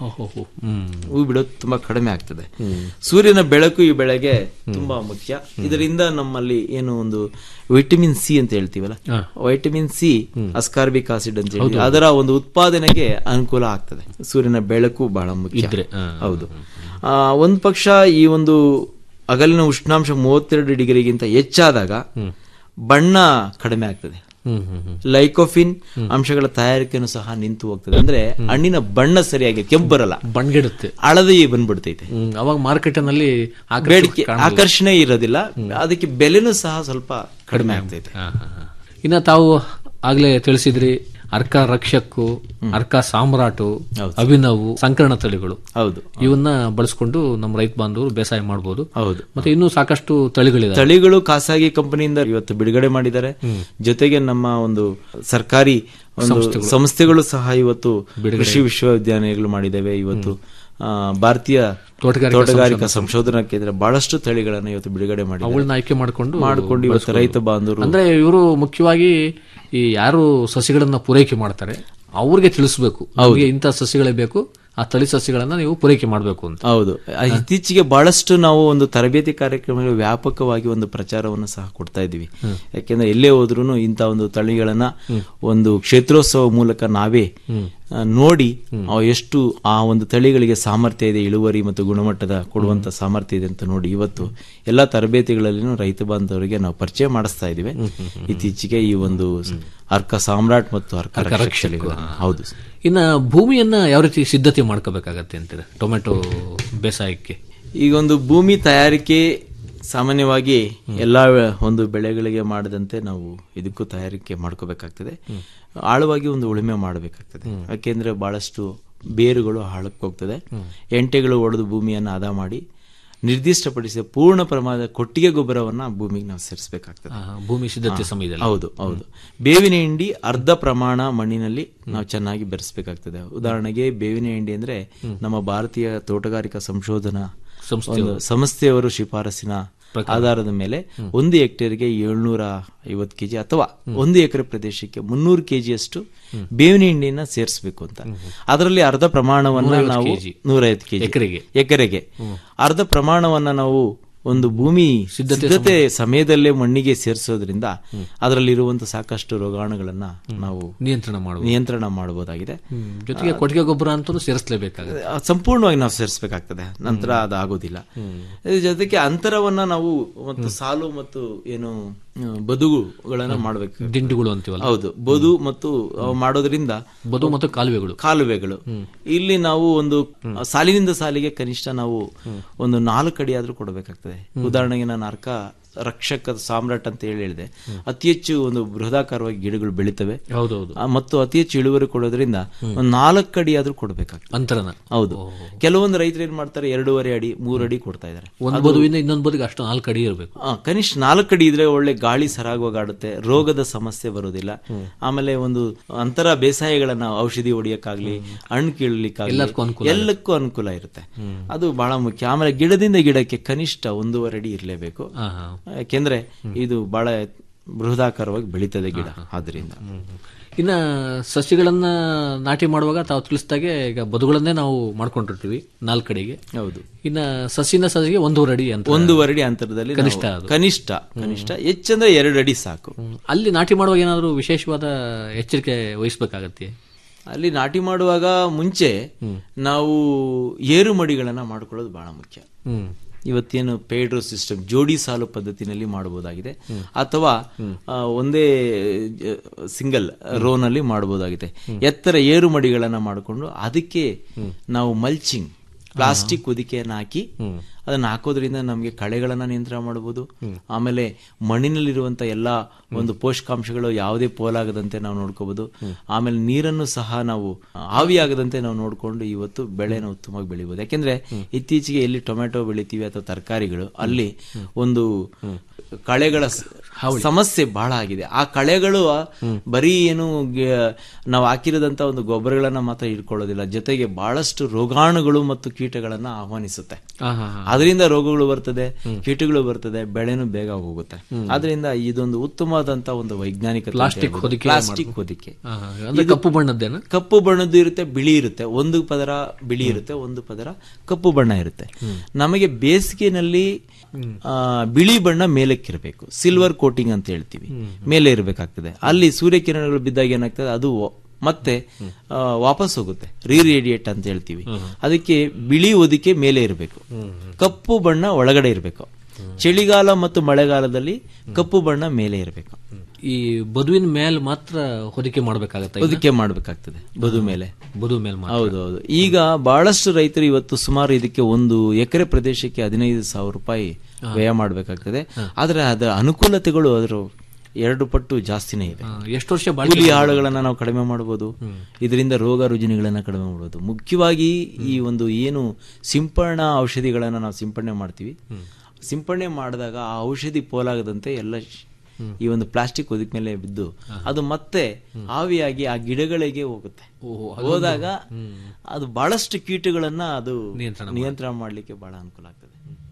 ಹೂ ಬಿಡೋದು ತುಂಬಾ ಕಡಿಮೆ ಆಗ್ತದೆ ಸೂರ್ಯನ ಬೆಳಕು ಈ ಬೆಳೆಗೆ ತುಂಬಾ ಮುಖ್ಯ ಇದರಿಂದ ನಮ್ಮಲ್ಲಿ ಏನು ಒಂದು ವಿಟಮಿನ್ ಸಿ ಅಂತ ಹೇಳ್ತೀವಲ್ಲ ವೈಟಮಿನ್ ಸಿ ಅಸ್ಕಾರ್ಬಿಕ್ ಆಸಿಡ್ ಅಂತ ಹೇಳಿ ಅದರ ಒಂದು ಉತ್ಪಾದನೆಗೆ ಅನುಕೂಲ ಆಗ್ತದೆ ಸೂರ್ಯನ ಬೆಳಕು ಬಹಳ ಮುಖ್ಯ ಇದ್ರೆ, ಆ. ಹೌದು ಆ, ಒಂದ್ ಪಕ್ಷ ಈ ಒಂದು ಹಗಲಿನ ಉಷ್ಣಾಂಶ ಮೂವತ್ತೆರಡು ಡಿಗ್ರಿಗಿಂತ ಹೆಚ್ಚಾದಾಗ ಬಣ್ಣ ಕಡಿಮೆ ಆಗ್ತದೆ ಲೈಕೋಫಿನ್ ಅಂಶಗಳ ತಯಾರಿಕೆನೂ ಸಹ ನಿಂತು ಹೋಗ್ತದೆ ಅಂದ್ರೆ ಹಣ್ಣಿನ ಬಣ್ಣ ಸರಿಯಾಗಿ ಕೆಂಪು ಬರಲ್ಲ ಬಣ್ಗೆಡುತ್ತೆ ಹಳದಿ ಬಂದ್ಬಿಡ್ತೈತೆ ಹ್ಮ್, ಅವಾಗ ಮಾರ್ಕೆಟ್ನಲ್ಲಿ ಆಕರ್ಷಣೆ ಬೇಡಿಕೆ ಕಾಣಲ್ಲ. ಆಕರ್ಷಣೆ ಇರೋದಿಲ್ಲ ಅದಕ್ಕೆ ಬೆಲೆನೂ ಸಹ ಸ್ವಲ್ಪ ಕಡಿಮೆ ಆಗ್ತೈತೆ ಹಾ, ಹಾ, ಹಾ. ಇನ್ನ ತಾವು ಆಗ್ಲೇ ತಿಳಿಸಿದ್ರಿ ಅರ್ಕ ರಕ್ಷಕ್ಕು ಅರ್ಕ ಸಾಮ್ರಾಟು ಅಭಿನವು ಸಂಕರಣ ತಳಿಗಳು ಹೌದು ಇವನ್ನ ಬಳಸ್ಕೊಂಡು ನಮ್ಮ ರೈತ ಬಾಂಧವರು ಬೇಸಾಯ ಮಾಡಬಹುದು ಹೌದು ಮತ್ತೆ ಇನ್ನೂ ಸಾಕಷ್ಟು ತಳಿಗಳಿದೆ ತಳಿಗಳು ಖಾಸಗಿ ಕಂಪನಿಯಿಂದ ಇವತ್ತು ಬಿಡುಗಡೆ ಮಾಡಿದ್ದಾರೆ ಜೊತೆಗೆ ನಮ್ಮ ಒಂದು ಸರ್ಕಾರಿ ಒಂದು ಸಂಸ್ಥೆಗಳು ಸಹ ಇವತ್ತು ಕೃಷಿ ವಿಶ್ವವಿದ್ಯಾಲಯಗಳು ಮಾಡಿದ್ದೇವೆ ಇವತ್ತು ಆ, ಭಾರತೀಯ ತೋಟಗಾರಿಕಾ ತೋಟಗಾರಿಕಾ ಸಂಶೋಧನಾ ಕೇಂದ್ರ ಬಹಳಷ್ಟು ತಳಿಗಳನ್ನು ಇವತ್ತು ಬಿಡುಗಡೆ ಮಾಡಿದ್ದಾರೆ ಅವುಗಳನ್ನ ಆಯ್ಕೆ ಮಾಡಿಕೊಂಡು ಮಾಡಿಕೊಂಡು ಇವತ್ತು ರೈತ ಬಾಂಧವರು ಅಂದ್ರೆ ಇವರು ಮುಖ್ಯವಾಗಿ ಈ ಯಾರು ಸಸಿಗಳನ್ನ ಪೂರೈಕೆ ಮಾಡ್ತಾರೆ ಅವ್ರಿಗೆ ತಿಳಿಸ್ಬೇಕು ಅವ್ರಿಗೆ ಇಂಥ ಸಸಿಗಳೇ ಬೇಕು ಆ ತಳಿ ಸಸಿಗಳನ್ನ ನೀವು ಪೂರೈಕೆ ಮಾಡಬೇಕು ಅಂತ ಹೌದು ಆ, ಇತ್ತೀಚೆಗೆ ಬಹಳಷ್ಟು ನಾವು ಒಂದು ತರಬೇತಿ ಕಾರ್ಯಕ್ರಮಗಳು ವ್ಯಾಪಕವಾಗಿ ಒಂದು ಪ್ರಚಾರವನ್ನು ಸಹ ಕೊಡ್ತಾ ಇದ್ದೀವಿ ಯಾಕೆಂದ್ರೆ ಎಲ್ಲೇ ಹೋದ್ರೂ ಇಂಥ ಒಂದು ತಳಿಗಳನ್ನ ಒಂದು ಕ್ಷೇತ್ರೋತ್ಸವ ಮೂಲಕ ನಾವೇ ಆ, ನೋಡಿ ಅವು ಎಷ್ಟು ಆ ಒಂದು ತಳಿಗಳಿಗೆ ಸಾಮರ್ಥ್ಯ ಇದೆ ಇಳುವರಿ ಮತ್ತು ಗುಣಮಟ್ಟದ ಕೊಡುವಂತ ಸಾಮರ್ಥ್ಯ ಇದೆ ಅಂತ ನೋಡಿ ಇವತ್ತು ಎಲ್ಲಾ ತರಬೇತಿಗಳಲ್ಲಿನೂ ರೈತ ಬಾಂಧವರಿಗೆ ನಾವು ಪರಿಚಯ ಮಾಡಿಸ್ತಾ ಇದ್ದೀವಿ ಇತ್ತೀಚೆಗೆ ಈ ಒಂದು ಅರ್ಕ ಸಾಮ್ರಾಟ್ ಮತ್ತು ಅರ್ಕ ರಕ್ಷಕ ತಳಿಗಳನ್ನ. ಹೌದು ಇನ್ನ ಭೂಮಿಯನ್ನ ಯಾವ ರೀತಿ ಸಿದ್ಧತೆ ಮಾಡ್ಕೋಬೇಕಾಗತ್ತೆ ಅಂತೀರ ಟೊಮೆಟೊ ಬೇಸಾಯಕ್ಕೆ ಈಗ ಒಂದು ಭೂಮಿ ತಯಾರಿಕೆ ಸಾಮಾನ್ಯವಾಗಿ ಎಲ್ಲಾ ಒಂದು ಬೆಳೆಗಳಿಗೆ ಮಾಡದಂತೆ ನಾವು ಇದಕ್ಕೂ ತಯಾರಿಕೆ ಮಾಡ್ಕೋಬೇಕಾಗ್ತದೆ ಆಳವಾಗಿ ಒಂದು ಉಳುಮೆ ಮಾಡಬೇಕಾಗ್ತದೆ ಯಾಕೆಂದ್ರೆ ಬಹಳಷ್ಟು ಬೇರುಗಳು ಹಾಳಕ್ಕೆ ಹೋಗ್ತದೆ ಎಂಟೆಗಳು ಒಡೆದು ಭೂಮಿಯನ್ನು ಹದ ಮಾಡಿ ನಿರ್ದಿಷ್ಟಪಡಿಸಿದ ಪೂರ್ಣ ಪ್ರಮಾಣದ ಕೊಟ್ಟಿಗೆ ಗೊಬ್ಬರವನ್ನ ಭೂಮಿಗೆ ನಾವು ಸೇರಿಸಬೇಕಾಗ್ತದೆ ಆ, ಭೂಮಿ ಸಿದ್ಧತೆ ಸಮಯದಲ್ಲಿ ಹೌದು ಹೌದು ಬೇವಿನ ಹಿಂಡಿ ಅರ್ಧ ಪ್ರಮಾಣ ಮಣ್ಣಿನಲ್ಲಿ ನಾವು ಚೆನ್ನಾಗಿ ಬೆರೆಸಬೇಕಾಗ್ತದೆ ಉದಾಹರಣೆಗೆ ಬೇವಿನ ಹಿಂಡಿ ಅಂದ್ರೆ ನಮ್ಮ ಭಾರತೀಯ ತೋಟಗಾರಿಕಾ ಸಂಶೋಧನಾ ಒಂದು ಸಂಸ್ಥೆಯವರು ಶಿಫಾರಸಿನ ಆಧಾರದ ಮೇಲೆ ಒಂದು ಹೆಕ್ಟೇರ್ಗೆ ಏಳ್ನೂರ ಐವತ್ತು ಕೆಜಿ ಅಥವಾ ಒಂದು ಎಕರೆ ಪ್ರದೇಶಕ್ಕೆ ಮುನ್ನೂರು ಕೆಜಿಯಷ್ಟು ಬೇವಿನ ಹಿಂಡಿನ ಸೇರಿಸಬೇಕು ಅಂತ ಅದರಲ್ಲಿ ಅರ್ಧ ಪ್ರಮಾಣವನ್ನ ನಾವು ನೂರೈವತ್ತು ಕೆಜಿ ಎಕರೆಗೆ. ಎಕರೆಗೆ ಅರ್ಧ ಪ್ರಮಾಣವನ್ನ ನಾವು ಒಂದು ಭೂಮಿ ಸಿದ್ಧತೆ ಸಮಯದಲ್ಲೇ ಮಣ್ಣಿಗೆ ಸೇರಿಸೋದ್ರಿಂದ ಅದರಲ್ಲಿರುವಂತ ಸಾಕಷ್ಟು ರೋಗಾಣುಗಳನ್ನ ನಾವು ನಿಯಂತ್ರಣ ಮಾಡುವುದು ನಿಯಂತ್ರಣ ಮಾಡಬಹುದಾಗಿದೆ ಹ್ಮ್. ಜೊತೆಗೆ ಕೊಟ್ಟಿಗೆ ಗೊಬ್ಬರ ಅಂತೂ ಸೇರಿಸಲೇಬೇಕಾಗುತ್ತೆ ಆ, ಸಂಪೂರ್ಣವಾಗಿ ನಾವು ಸೇರಿಸಬೇಕಾಗ್ತದೆ ನಂತರ ಅದು ಆಗೋದಿಲ್ಲ ಇದ್ರ ಜೊತೆಗೆ ಅಂತರವನ್ನ ನಾವು ಮತ್ತು ಸಾಲು ಮತ್ತು ಏನು ಆ, ಬದುಗುಗಳನ್ನ ಮಾಡಬೇಕು ದಿಂಡುಗಳು ಅಂತೀವಲ್ಲ ಹೌದು ಬದು ಮತ್ತು ಅವು ಮಾಡೋದ್ರಿಂದ ಬದು ಮತ್ತು ಕಾಲುವೆಗಳು ಕಾಲುವೆಗಳು ಇಲ್ಲಿ ನಾವು ಒಂದು ಸಾಲಿನಿಂದ ಸಾಲಿಗೆ ಕನಿಷ್ಠ ನಾವು ಒಂದು ನಾಲ್ಕು ಅಡಿ ಆದ್ರೂ ಕೊಡಬೇಕಾಗ್ತದೆ ಉದಾಹರಣೆಗೆ ನಾನು ಅರ್ಕ ರಕ್ಷಕ ಸಾಮ್ರಾಟ್ ಅಂತ ಹೇಳಿ ಹೇಳಿದೆ ಅತಿ ಹೆಚ್ಚು ಒಂದು ಬೃಹದಾಕಾರವಾಗಿ ಗಿಡಗಳು ಬೆಳಿತವೆ ಹೌದೌದು ಆ, ಮತ್ತು ಅತಿ ಹೆಚ್ಚು ಇಳುವರಿ ಕೊಡೋದ್ರಿಂದ ಒಂದು ನಾಲ್ಕು ಅಡಿ ಆದ್ರೂ ಕೊಡಬೇಕಾಗ್ತದೆ ಅಂತರನ ಹೌದು ಕೆಲವೊಂದು ರೈತರು ಏನ್ ಮಾಡ್ತಾರೆ ಎರಡೂವರೆ ಅಡಿ ಮೂರು ಅಡಿ ಕೊಡ್ತಾ ಇದ್ದಾರೆ ಒಂದು ಬದುವಿಂದ ಇನ್ನೊಂದು ಬದುಗೆ ಅಷ್ಟು ನಾಲ್ಕು ಅಡಿ ಇರಬೇಕು ಆ, ಕನಿಷ್ಠ ನಾಲ್ಕು ಅಡಿ ಇದ್ರೆ ಒಳ್ಳೆ ಗಾಳಿ ಸರಾಗವಾಗುತ್ತೆ ರೋಗದ ಸಮಸ್ಯೆ ಬರೋದಿಲ್ಲ ಆಮೇಲೆ ಒಂದು ಅಂತರ ಬೇಸಾಯಗಳನ್ನ ಔಷಧಿ ಹೊಡಿಯಕ್ಕಾಗ್ಲಿ ಹಣ್ಣು ಕೀಳಲಿಕ್ಕಾಗ್ಲಿ ಎಲ್ಲದಕ್ಕೂ ಅನುಕೂಲ ಎಲ್ಲಕ್ಕೂ ಅನುಕೂಲ ಇರುತ್ತೆ ಅದು ಬಹಳ ಮುಖ್ಯ ಆಮೇಲೆ ಗಿಡದಿಂದ ಗಿಡಕ್ಕೆ ಕನಿಷ್ಠ ಒಂದೂವರೆ ಅಡಿ ಇರಲೇಬೇಕು ಹಾ ಹಾ ಯಾಕೆಂದ್ರೆ ಇದು ಬಹಳ ಬೃಹದಾಕಾರವಾಗಿ ಬೆಳೀತದೆ ಗಿಡ ಆದ್ರಿಂದ ಇನ್ನ ಸಸಿಗಳನ್ನ ನಾಟಿ ಮಾಡುವಾಗ ತಾವು ತಿಳಿಸಿದಾಗೆ ಈಗ ಬದುಗಳನ್ನೇ ನಾವು ಮಾಡ್ಕೊಂಡಿರ್ತೀವಿ ನಾಲ್ಕು ಕಡೆಗೆ ಹೌದು ಇನ್ನ ಸಸಿನ ಸಸಿಗೆ ಒಂದೂವರೆ ಅಡಿ ಅಂತ ಒಂದೂವರೆ ಅಡಿ ಅಂತರದಲ್ಲಿ ನಾವು- ಕನಿಷ್ಠ ಅದು. ಕನಿಷ್ಠ ಕನಿಷ್ಠ ಹೆಚ್ಚಂದ್ರೆ ಎರಡು ಅಡಿ ಸಾಕು ಹ್ಮ್. ಅಲ್ಲಿ ನಾಟಿ ಮಾಡುವಾಗ ಏನಾದರೂ ವಿಶೇಷವಾದ ಎಚ್ಚರಿಕೆ ವಹಿಸ್ಬೇಕಾಗತ್ತೆ ಅಲ್ಲಿ ನಾಟಿ ಮಾಡುವಾಗ ಮುಂಚೆ ನಾವು ಏರು ಮಡಿಗಳನ್ನ ಮಾಡ್ಕೊಳ್ಳೋದು ಬಹಳ ಮುಖ್ಯ ಹ್ಮ್ ಇವತ್ತೇನು ಪೇಡ್ರೋ ಸಿಸ್ಟಮ್ ಜೋಡಿ ಸಾಲು ಪದ್ಧತಿನಲ್ಲಿ ಮಾಡಬಹುದಾಗಿದೆ ಅಥವಾ ಆ, ಒಂದೇ ಸಿಂಗಲ್ ರೋನಲ್ಲಿ ಮಾಡಬಹುದಾಗಿದೆ ಎತ್ತರ ಏರು ಮಡಿಗಳನ್ನ ಮಾಡಿಕೊಂಡು ಅದಕ್ಕೆ ನಾವು ಮಲ್ಚಿಂಗ್ ಪ್ಲಾಸ್ಟಿಕ್ ಹೊದಿಕೆಯನ್ನು ಹಾಕಿ ಅದನ್ನ ಹಾಕೋದ್ರಿಂದ ನಮಗೆ ಕಳೆಗಳನ್ನ ನಿಯಂತ್ರಣ ಮಾಡಬಹುದು ಆಮೇಲೆ ಮಣ್ಣಿನಲ್ಲಿರುವಂತ ಎಲ್ಲಾ ಒಂದು ಪೋಷಕಾಂಶಗಳು ಯಾವುದೇ ಪೋಲಾಗದಂತೆ ನಾವು ನೋಡ್ಕೋಬಹುದು ಆಮೇಲೆ ನೀರನ್ನು ಸಹ ನಾವು ಆವಿಯಾಗದಂತೆ ನಾವು ನೋಡ್ಕೊಂಡು ಇವತ್ತು ಬೆಳೆನ ಉತ್ತಮವಾಗಿ ಬೆಳಿಬಹುದು ಯಾಕೆಂದ್ರೆ ಇತ್ತೀಚೆಗೆ ಎಲ್ಲಿ ಟೊಮೆಟೊ ಬೆಳಿತೀವಿ ಅಥವಾ ತರಕಾರಿಗಳು ಅಲ್ಲಿ ಒಂದು ಕಳೆಗಳ ಸ- ಸಮಸ್ಯೆ ಬಹಳ ಆಗಿದೆ ಆ ಕಳೆಗಳು ಬರೀ ಏನು ಗ- ನಾವು ಹಾಕಿರೋದಂತ ಒಂದು ಗೊಬ್ಬರಗಳನ್ನ ಮಾತ್ರ ಇಟ್ಕೊಳ್ಳೋದಿಲ್ಲ ಜೊತೆಗೆ ಬಹಳಷ್ಟು ರೋಗಾಣುಗಳು ಮತ್ತು ಕೀಟಗಳನ್ನ ಆಹ್ವಾನಿಸುತ್ತೆ ಅದರಿಂದ ರೋಗಗಳು ಬರ್ತದೆ ಕೀಟಗಳು ಬರ್ತದೆ ಬೆಳೆನೂ ಬೇಗ ಹೋಗುತ್ತೆ ಅದರಿಂದ ಇದೊಂದು ಉತ್ತಮವಾದಂತ ಒಂದು ವೈಜ್ಞಾನಿಕ ಪ್ಲಾಸ್ಟಿಕ್ ಹೊದಿಕೆ ಪ್ಲಾಸ್ಟಿಕ್ ಮಾಡ್ಬೋದು. ಹೊದಿಕೆ ಆ, ಅಂದ್ರೆ ಇದು ಕಪ್ಪು ಬಣ್ಣದ್ದೇನ ಕಪ್ಪು ಬಣ್ಣದ್ದು ಇರುತ್ತೆ ಬಿಳಿ ಇರುತ್ತೆ ಒಂದು ಪದರ ಬಿಳಿ ಇರುತ್ತೆ ಒಂದು ಪದರ ಕಪ್ಪು ಬಣ್ಣ ಇರುತ್ತೆ ನಮಗೆ ಬೇಸಿಗೆನಲ್ಲಿ ಆ, ಬಿಳಿ ಬಣ್ಣ ಮೇಲಕ್ಕಿರಬೇಕು ಸಿಲ್ವರ್ ಕೋಟಿಂಗ್ ಅಂತ ಹೇಳ್ತೀವಿ ಮೇಲೆ ಇರಬೇಕಾಗ್ತದೆ ಅಲ್ಲಿ ಸೂರ್ಯಕಿರಣಗಳು ಬಿದ್ದಾಗ ಏನಾಗ್ತದೆ ಅದು ವ- ಮತ್ತೆ ಆ, ವಾಪಸ್ ಹೋಗುತ್ತೆ ರೀರೇಡಿಯೇಟ್ ಅಂತ ಹೇಳ್ತೀವಿ ಅದಕ್ಕೆ ಬಿಳಿ ಹೊದಿಕೆ ಮೇಲೆ ಇರಬೇಕು ಕಪ್ಪು ಬಣ್ಣ ಒಳಗಡೆ ಇರಬೇಕು ಚಳಿಗಾಲ ಮತ್ತು ಮಳೆಗಾಲದಲ್ಲಿ ಕಪ್ಪು ಬಣ್ಣ ಮೇಲೆ ಇರಬೇಕು ಈ ಬದುವಿನ ಮೇಲೆ ಮಾತ್ರ ಹೊದಿಕೆ ಮಾಡ್ಬೇಕಾಗತ್ತೆ ಇದನ್ನ? ಹೊದಿಕೆ ಮಾಡಬೇಕಾಗ್ತದೆ ಬದು ಮೇಲೆ ಬದು ಮೇಲೆ ಮಾತ್ರ. ಹೌದು ಹೌದು ಈಗ ಬಹಳಷ್ಟು ರೈತರು ಇವತ್ತು ಸುಮಾರು ಇದಕ್ಕೆ ಒಂದು ಎಕರೆ ಪ್ರದೇಶಕ್ಕೆ ಹದಿನೈದು ಸಾವಿರ ರೂಪಾಯಿ ವ್ಯಯ ಮಾಡಬೇಕಾಗ್ತದೆ ಆದ್ರೆ ಅದರ ಅನುಕೂಲತೆಗಳು ಅದರ ಎರಡು ಪಟ್ಟು ಜಾಸ್ತಿನೇ ಇದೆ ಆ, ಎಷ್ಟು ವರ್ಷ ಬಾಳಿಕೆ ಕೂಲಿ ಆಳುಗಳನ್ನ ನಾವು ಕಡಿಮೆ ಮಾಡಬಹುದು ಇದರಿಂದ ರೋಗ ರುಜಿನಗಳನ್ನ ಕಡಿಮೆ ಮಾಡಬಹುದು ಮುಖ್ಯವಾಗಿ ಈ ಒಂದು ಏನು ಸಿಂಪರಣಾ ಔಷಧಿಗಳನ್ನ ನಾವು ಸಿಂಪಡಣೆ ಮಾಡ್ತೀವಿ ಸಿಂಪಡಣೆ ಮಾಡಿದಾಗ ಆ ಔಷಧಿ ಪೋಲಾಗದಂತೆ ಎಲ್ಲ ಶ್- ಈ ಒಂದು ಪ್ಲಾಸ್ಟಿಕ್ ಹೊದಿಕ ಮೇಲೆ ಬಿದ್ದು ಅದು ಮತ್ತೆ ಆವಿಯಾಗಿ ಆ ಗಿಡಗಳಿಗೆ ಹೋಗುತ್ತೆ ಹೋದಾಗ ಅದು ಬಹಳಷ್ಟು ಕೀಟಗಳನ್ನ ಅದು ನಿಯಂತ್ರಣ ಮಾಡಲಿಕ್ಕೆ ಬಹಳ ಅನುಕೂಲ ಆಗ್ತದೆ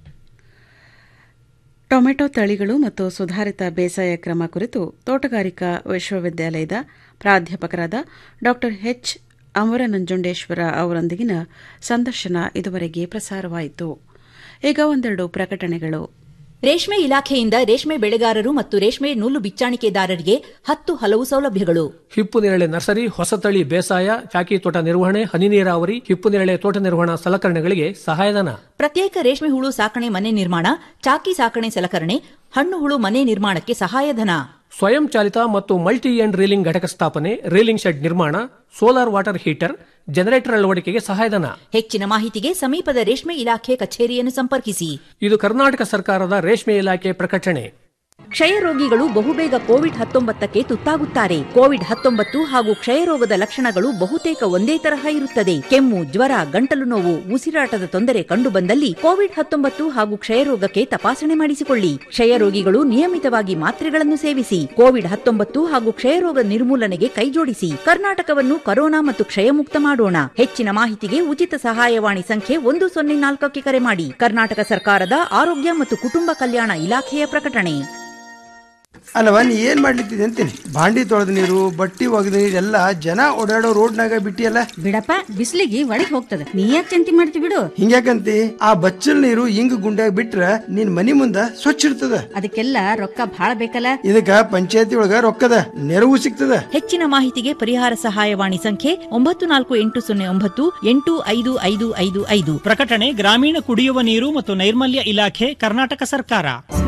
ಟೊಮೆಟೊ ತಳಿಗಳು ಮತ್ತು ಸುಧಾರಿತ ಬೇಸಾಯ ಕ್ರಮ ಕುರಿತು ತೋಟಗಾರಿಕಾ ವಿಶ್ವವಿದ್ಯಾಲಯದ ಪ್ರಾಧ್ಯಾಪಕರಾದ ಡಾ ಎಚ್ ಅಮರ ನಂಜುಂಡೇಶ್ವರ ಅವರೊಂದಿಗಿನ ಸಂದರ್ಶನ ಇದುವರೆಗೆ ಪ್ರಸಾರವಾಯಿತು ಈಗ ಒಂದೆರಡು ಪ್ರಕಟಣೆಗಳು ರೇಷ್ಮೆ ಇಲಾಖೆಯಿಂದ ರೇಷ್ಮೆ ಬೆಳೆಗಾರರು ಮತ್ತು ರೇಷ್ಮೆ ನೂಲು ಬಿಚ್ಚಾಣಿಕೆದಾರರಿಗೆ ಹತ್ತು ಹಲವು ಸೌಲಭ್ಯಗಳು ಹಿಪ್ಪು ನೇರಳೆ ನರ್ಸರಿ ಹೊಸತಳಿ ಬೇಸಾಯ ಚಾಕಿ ತೋಟ ನಿರ್ವಹಣೆ ಹನಿ ನೀರಾವರಿ ಹಿಪ್ಪು ನೇರಳೆ ತೋಟ ನಿರ್ವಹಣಾ ಸಲಕರಣೆಗಳಿಗೆ ಸಹಾಯಧನ ಪ್ರತ್ಯೇಕ ರೇಷ್ಮೆ ಹುಳು ಸಾಕಣೆ ಮನೆ ನಿರ್ಮಾಣ ಚಾಕಿ ಸಾಕಣೆ ಸಲಕರಣೆ ಹಣ್ಣು ಹುಳು ಮನೆ ನಿರ್ಮಾಣಕ್ಕೆ ಸಹಾಯಧನ ಸ್ವಯಂ ಚಾಲಿತ ಮತ್ತು ಮಲ್ಟಿ ಎಂಡ್ ರೀಲಿಂಗ್ ಘಟಕ ಸ್ಥಾಪನೆ ರೀಲಿಂಗ್ ಶೆಡ್ ನಿರ್ಮಾಣ ಸೋಲಾರ್ ವಾಟರ್ ಹೀಟರ್ ಜನರೇಟರ್ ಅಳವಡಿಕೆಗೆ ಸಹಾಯಧನ ಹೆಚ್ಚಿನ ಮಾಹಿತಿಗೆ ಸಮೀಪದ ರೇಷ್ಮೆ ಇಲಾಖೆ ಕಚೇರಿಯನ್ನು ಸಂಪರ್ಕಿಸಿ ಇದು ಕರ್ನಾಟಕ ಸರ್ಕಾರದ ರೇಷ್ಮೆ ಇಲಾಖೆ ಪ್ರಕಟಣೆ ಕ್ಷಯ ರೋಗಿಗಳು ಬಹುಬೇಗ ಕೋವಿಡ್ ಹತ್ತೊಂಬತ್ತಕ್ಕೆ ತುತ್ತಾಗುತ್ತಾರೆ ಕೋವಿಡ್ ಹತ್ತೊಂಬತ್ತು ಹಾಗೂ ಕ್ಷಯರೋಗದ ಲಕ್ಷಣಗಳು ಬಹುತೇಕ ಒಂದೇ ತರಹ ಇರುತ್ತದೆ ಕೆಮ್ಮು ಜ್ವರ ಗಂಟಲು ನೋವು ಉಸಿರಾಟದ ತೊಂದರೆ ಕಂಡುಬಂದಲ್ಲಿ ಕೋವಿಡ್ ಹತ್ತೊಂಬತ್ತು ಹಾಗೂ ಕ್ಷಯರೋಗಕ್ಕೆ ತಪಾಸಣೆ ಮಾಡಿಸಿಕೊಳ್ಳಿ ಕ್ಷಯ ರೋಗಿಗಳು ನಿಯಮಿತವಾಗಿ ಮಾತ್ರೆಗಳನ್ನು ಸೇವಿಸಿ ಕೋವಿಡ್ ಹತ್ತೊಂಬತ್ತು ಹಾಗೂ ಕ್ಷಯರೋಗ ನಿರ್ಮೂಲನೆಗೆ ಕೈಜೋಡಿಸಿ ಕರ್ನಾಟಕವನ್ನು ಕರೋನಾ ಮತ್ತು ಕ್ಷಯಮುಕ್ತ ಮಾಡೋಣ ಹೆಚ್ಚಿನ ಮಾಹಿತಿಗೆ ಉಚಿತ ಸಹಾಯವಾಣಿ ಸಂಖ್ಯೆ ಒಂದು ಸೊನ್ನೆ ನಾಲ್ಕಕ್ಕೆ ಕರೆ ಮಾಡಿ ಕರ್ನಾಟಕ ಸರ್ಕಾರದ ಆರೋಗ್ಯ ಮತ್ತು ಕುಟುಂಬ ಕಲ್ಯಾಣ ಇಲಾಖೆಯ ಪ್ರಕಟಣೆ ಅಲ್ಲವ ನೀ ಏನ್ ಮಾಡ್ಲಿತ್ತಿದೆ ಅಂತೀನಿ ಬಾಂಡಿ ತೊಳೆದ ನೀರು ಬಟ್ಟಿ ಒಗೆದ ನೀರು ಎಲ್ಲ ಜನ ಓಡಾಡೋ ರೋಡ್ನಾಗ ಬಿಟ್ಟಿಯಲ್ಲ ಬಿಡಪ್ಪ ಬಿಸಿಲಿಗೆ ಒಳಗ್ ಹೋಗ್ತದ ನೀ ಯಾಕೆ ಚಿಂತೆ ಮಾಡ್ತಿ ಬಿಡು ಹಿಂಗ್ಯಾಕಂತಿ ಆ ಬಚ್ಚಲ್ ನೀರು ಹಿಂಗ್ ಗುಂಡ್ಯಾಗ ಬಿಟ್ರ ನಿನ್ ಮನಿ ಮುಂದ ಸ್ವಚ್ಛ ಇರ್ತದ ಅದಕ್ಕೆಲ್ಲ ರೊಕ್ಕ ಭಾಳ ಬೇಕಲ್ಲ ಇದಕ್ಕ ಪಂಚಾಯತಿ ಒಳಗ ರೊಕ್ಕದ ನೆರವು ಸಿಗ್ತದ ಹೆಚ್ಚಿನ ಮಾಹಿತಿಗೆ ಪರಿಹಾರ ಸಹಾಯವಾಣಿ ಸಂಖ್ಯೆ ಒಂಬತ್ತು ನಾಲ್ಕು ಎಂಟು ಸೊನ್ನೆ ಒಂಬತ್ತು ಎಂಟು ಐದು ಐದು ಐದು ಐದು ಪ್ರಕಟಣೆ ಗ್ರಾಮೀಣ ಕುಡಿಯುವ ನೀರು ಮತ್ತು ನೈರ್ಮಲ್ಯ ಇಲಾಖೆ ಕರ್ನಾಟಕ ಸರ್ಕಾರ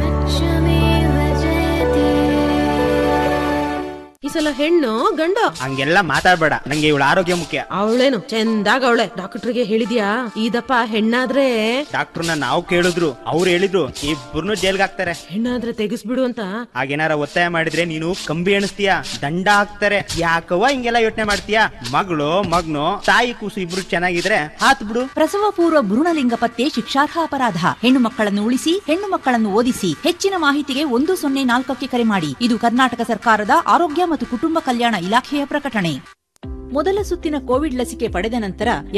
ಈ ಸಲ ಹೆಣ್ಣು ಗಂಡ ಹಂಗೆಲ್ಲ ಮಾತಾಡ್ಬೇಡ ನಂಗೆ ಇವಳ ಆರೋಗ್ಯ ಮುಖ್ಯ ಅವಳೇನು ಚಂದಾಗ ಅವಳೆ ಡಾಕ್ಟರ್ಗೆ ಹೇಳಿದ್ಯಾ ಇದಪ್ಪ ಹೆಣ್ಣಾದ್ರೆ ಡಾಕ್ಟರ್ನ ನಾವು ಕೇಳಿದ್ರು ಅವ್ರು ಹೇಳಿದ್ರು ಇಬ್ಬರನ್ನು ಜೈಲ್ಗೆ ಹಾಕ್ತಾರೆ ಹೆಣ್ಣಾದ್ರೆ ತೆಗಿಸ್ಬಿಡು ಅಂತ ಹಾಗೇನಾರ ಒತ್ತಾಯ ಮಾಡಿದ್ರೆ ನೀನು ಕಂಬಿ ಎಣಿಸ್ತೀಯ ದಂಡ ಹಾಕ್ತಾರೆ ಯಾಕವ್ವ ಹಿಂಗೆಲ್ಲ ಯೋಚನೆ ಮಾಡ್ತೀಯ ಮಗಳು ಮಗ್ನು ತಾಯಿ ಕೂಸು ಇಬ್ರು ಚೆನ್ನಾಗಿದ್ರೆ ಹಾತ್ ಬಿಡು ಪ್ರಸವ ಪೂರ್ವ ಭ್ರೂಣಲಿಂಗ ಪತ್ತೆ ಶಿಕ್ಷಾರ್ಹ ಅಪರಾಧ ಹೆಣ್ಣು ಮಕ್ಕಳನ್ನು ಉಳಿಸಿ ಹೆಣ್ಣು ಮಕ್ಕಳನ್ನು ಓದಿಸಿ ಹೆಚ್ಚಿನ ಮಾಹಿತಿಗೆ ಒಂದು ಸೊನ್ನೆ ನಾಲ್ಕಕ್ಕೆ ಕರೆ ಮಾಡಿ ಇದು ಕರ್ನಾಟಕ ಸರ್ಕಾರದ ಆರೋಗ್ಯ ಮತ್ತು ಕುಟುಂಬ ಕಲ್ಯಾಣ ಇಲಾಖೆಯ ಪ್ರಕಟಣೆ ಮೊದಲ ಸುತ್ತಿನ ಕೋವಿಡ್ ಲಸಿಕೆ ಪಡೆದ ನಂತರ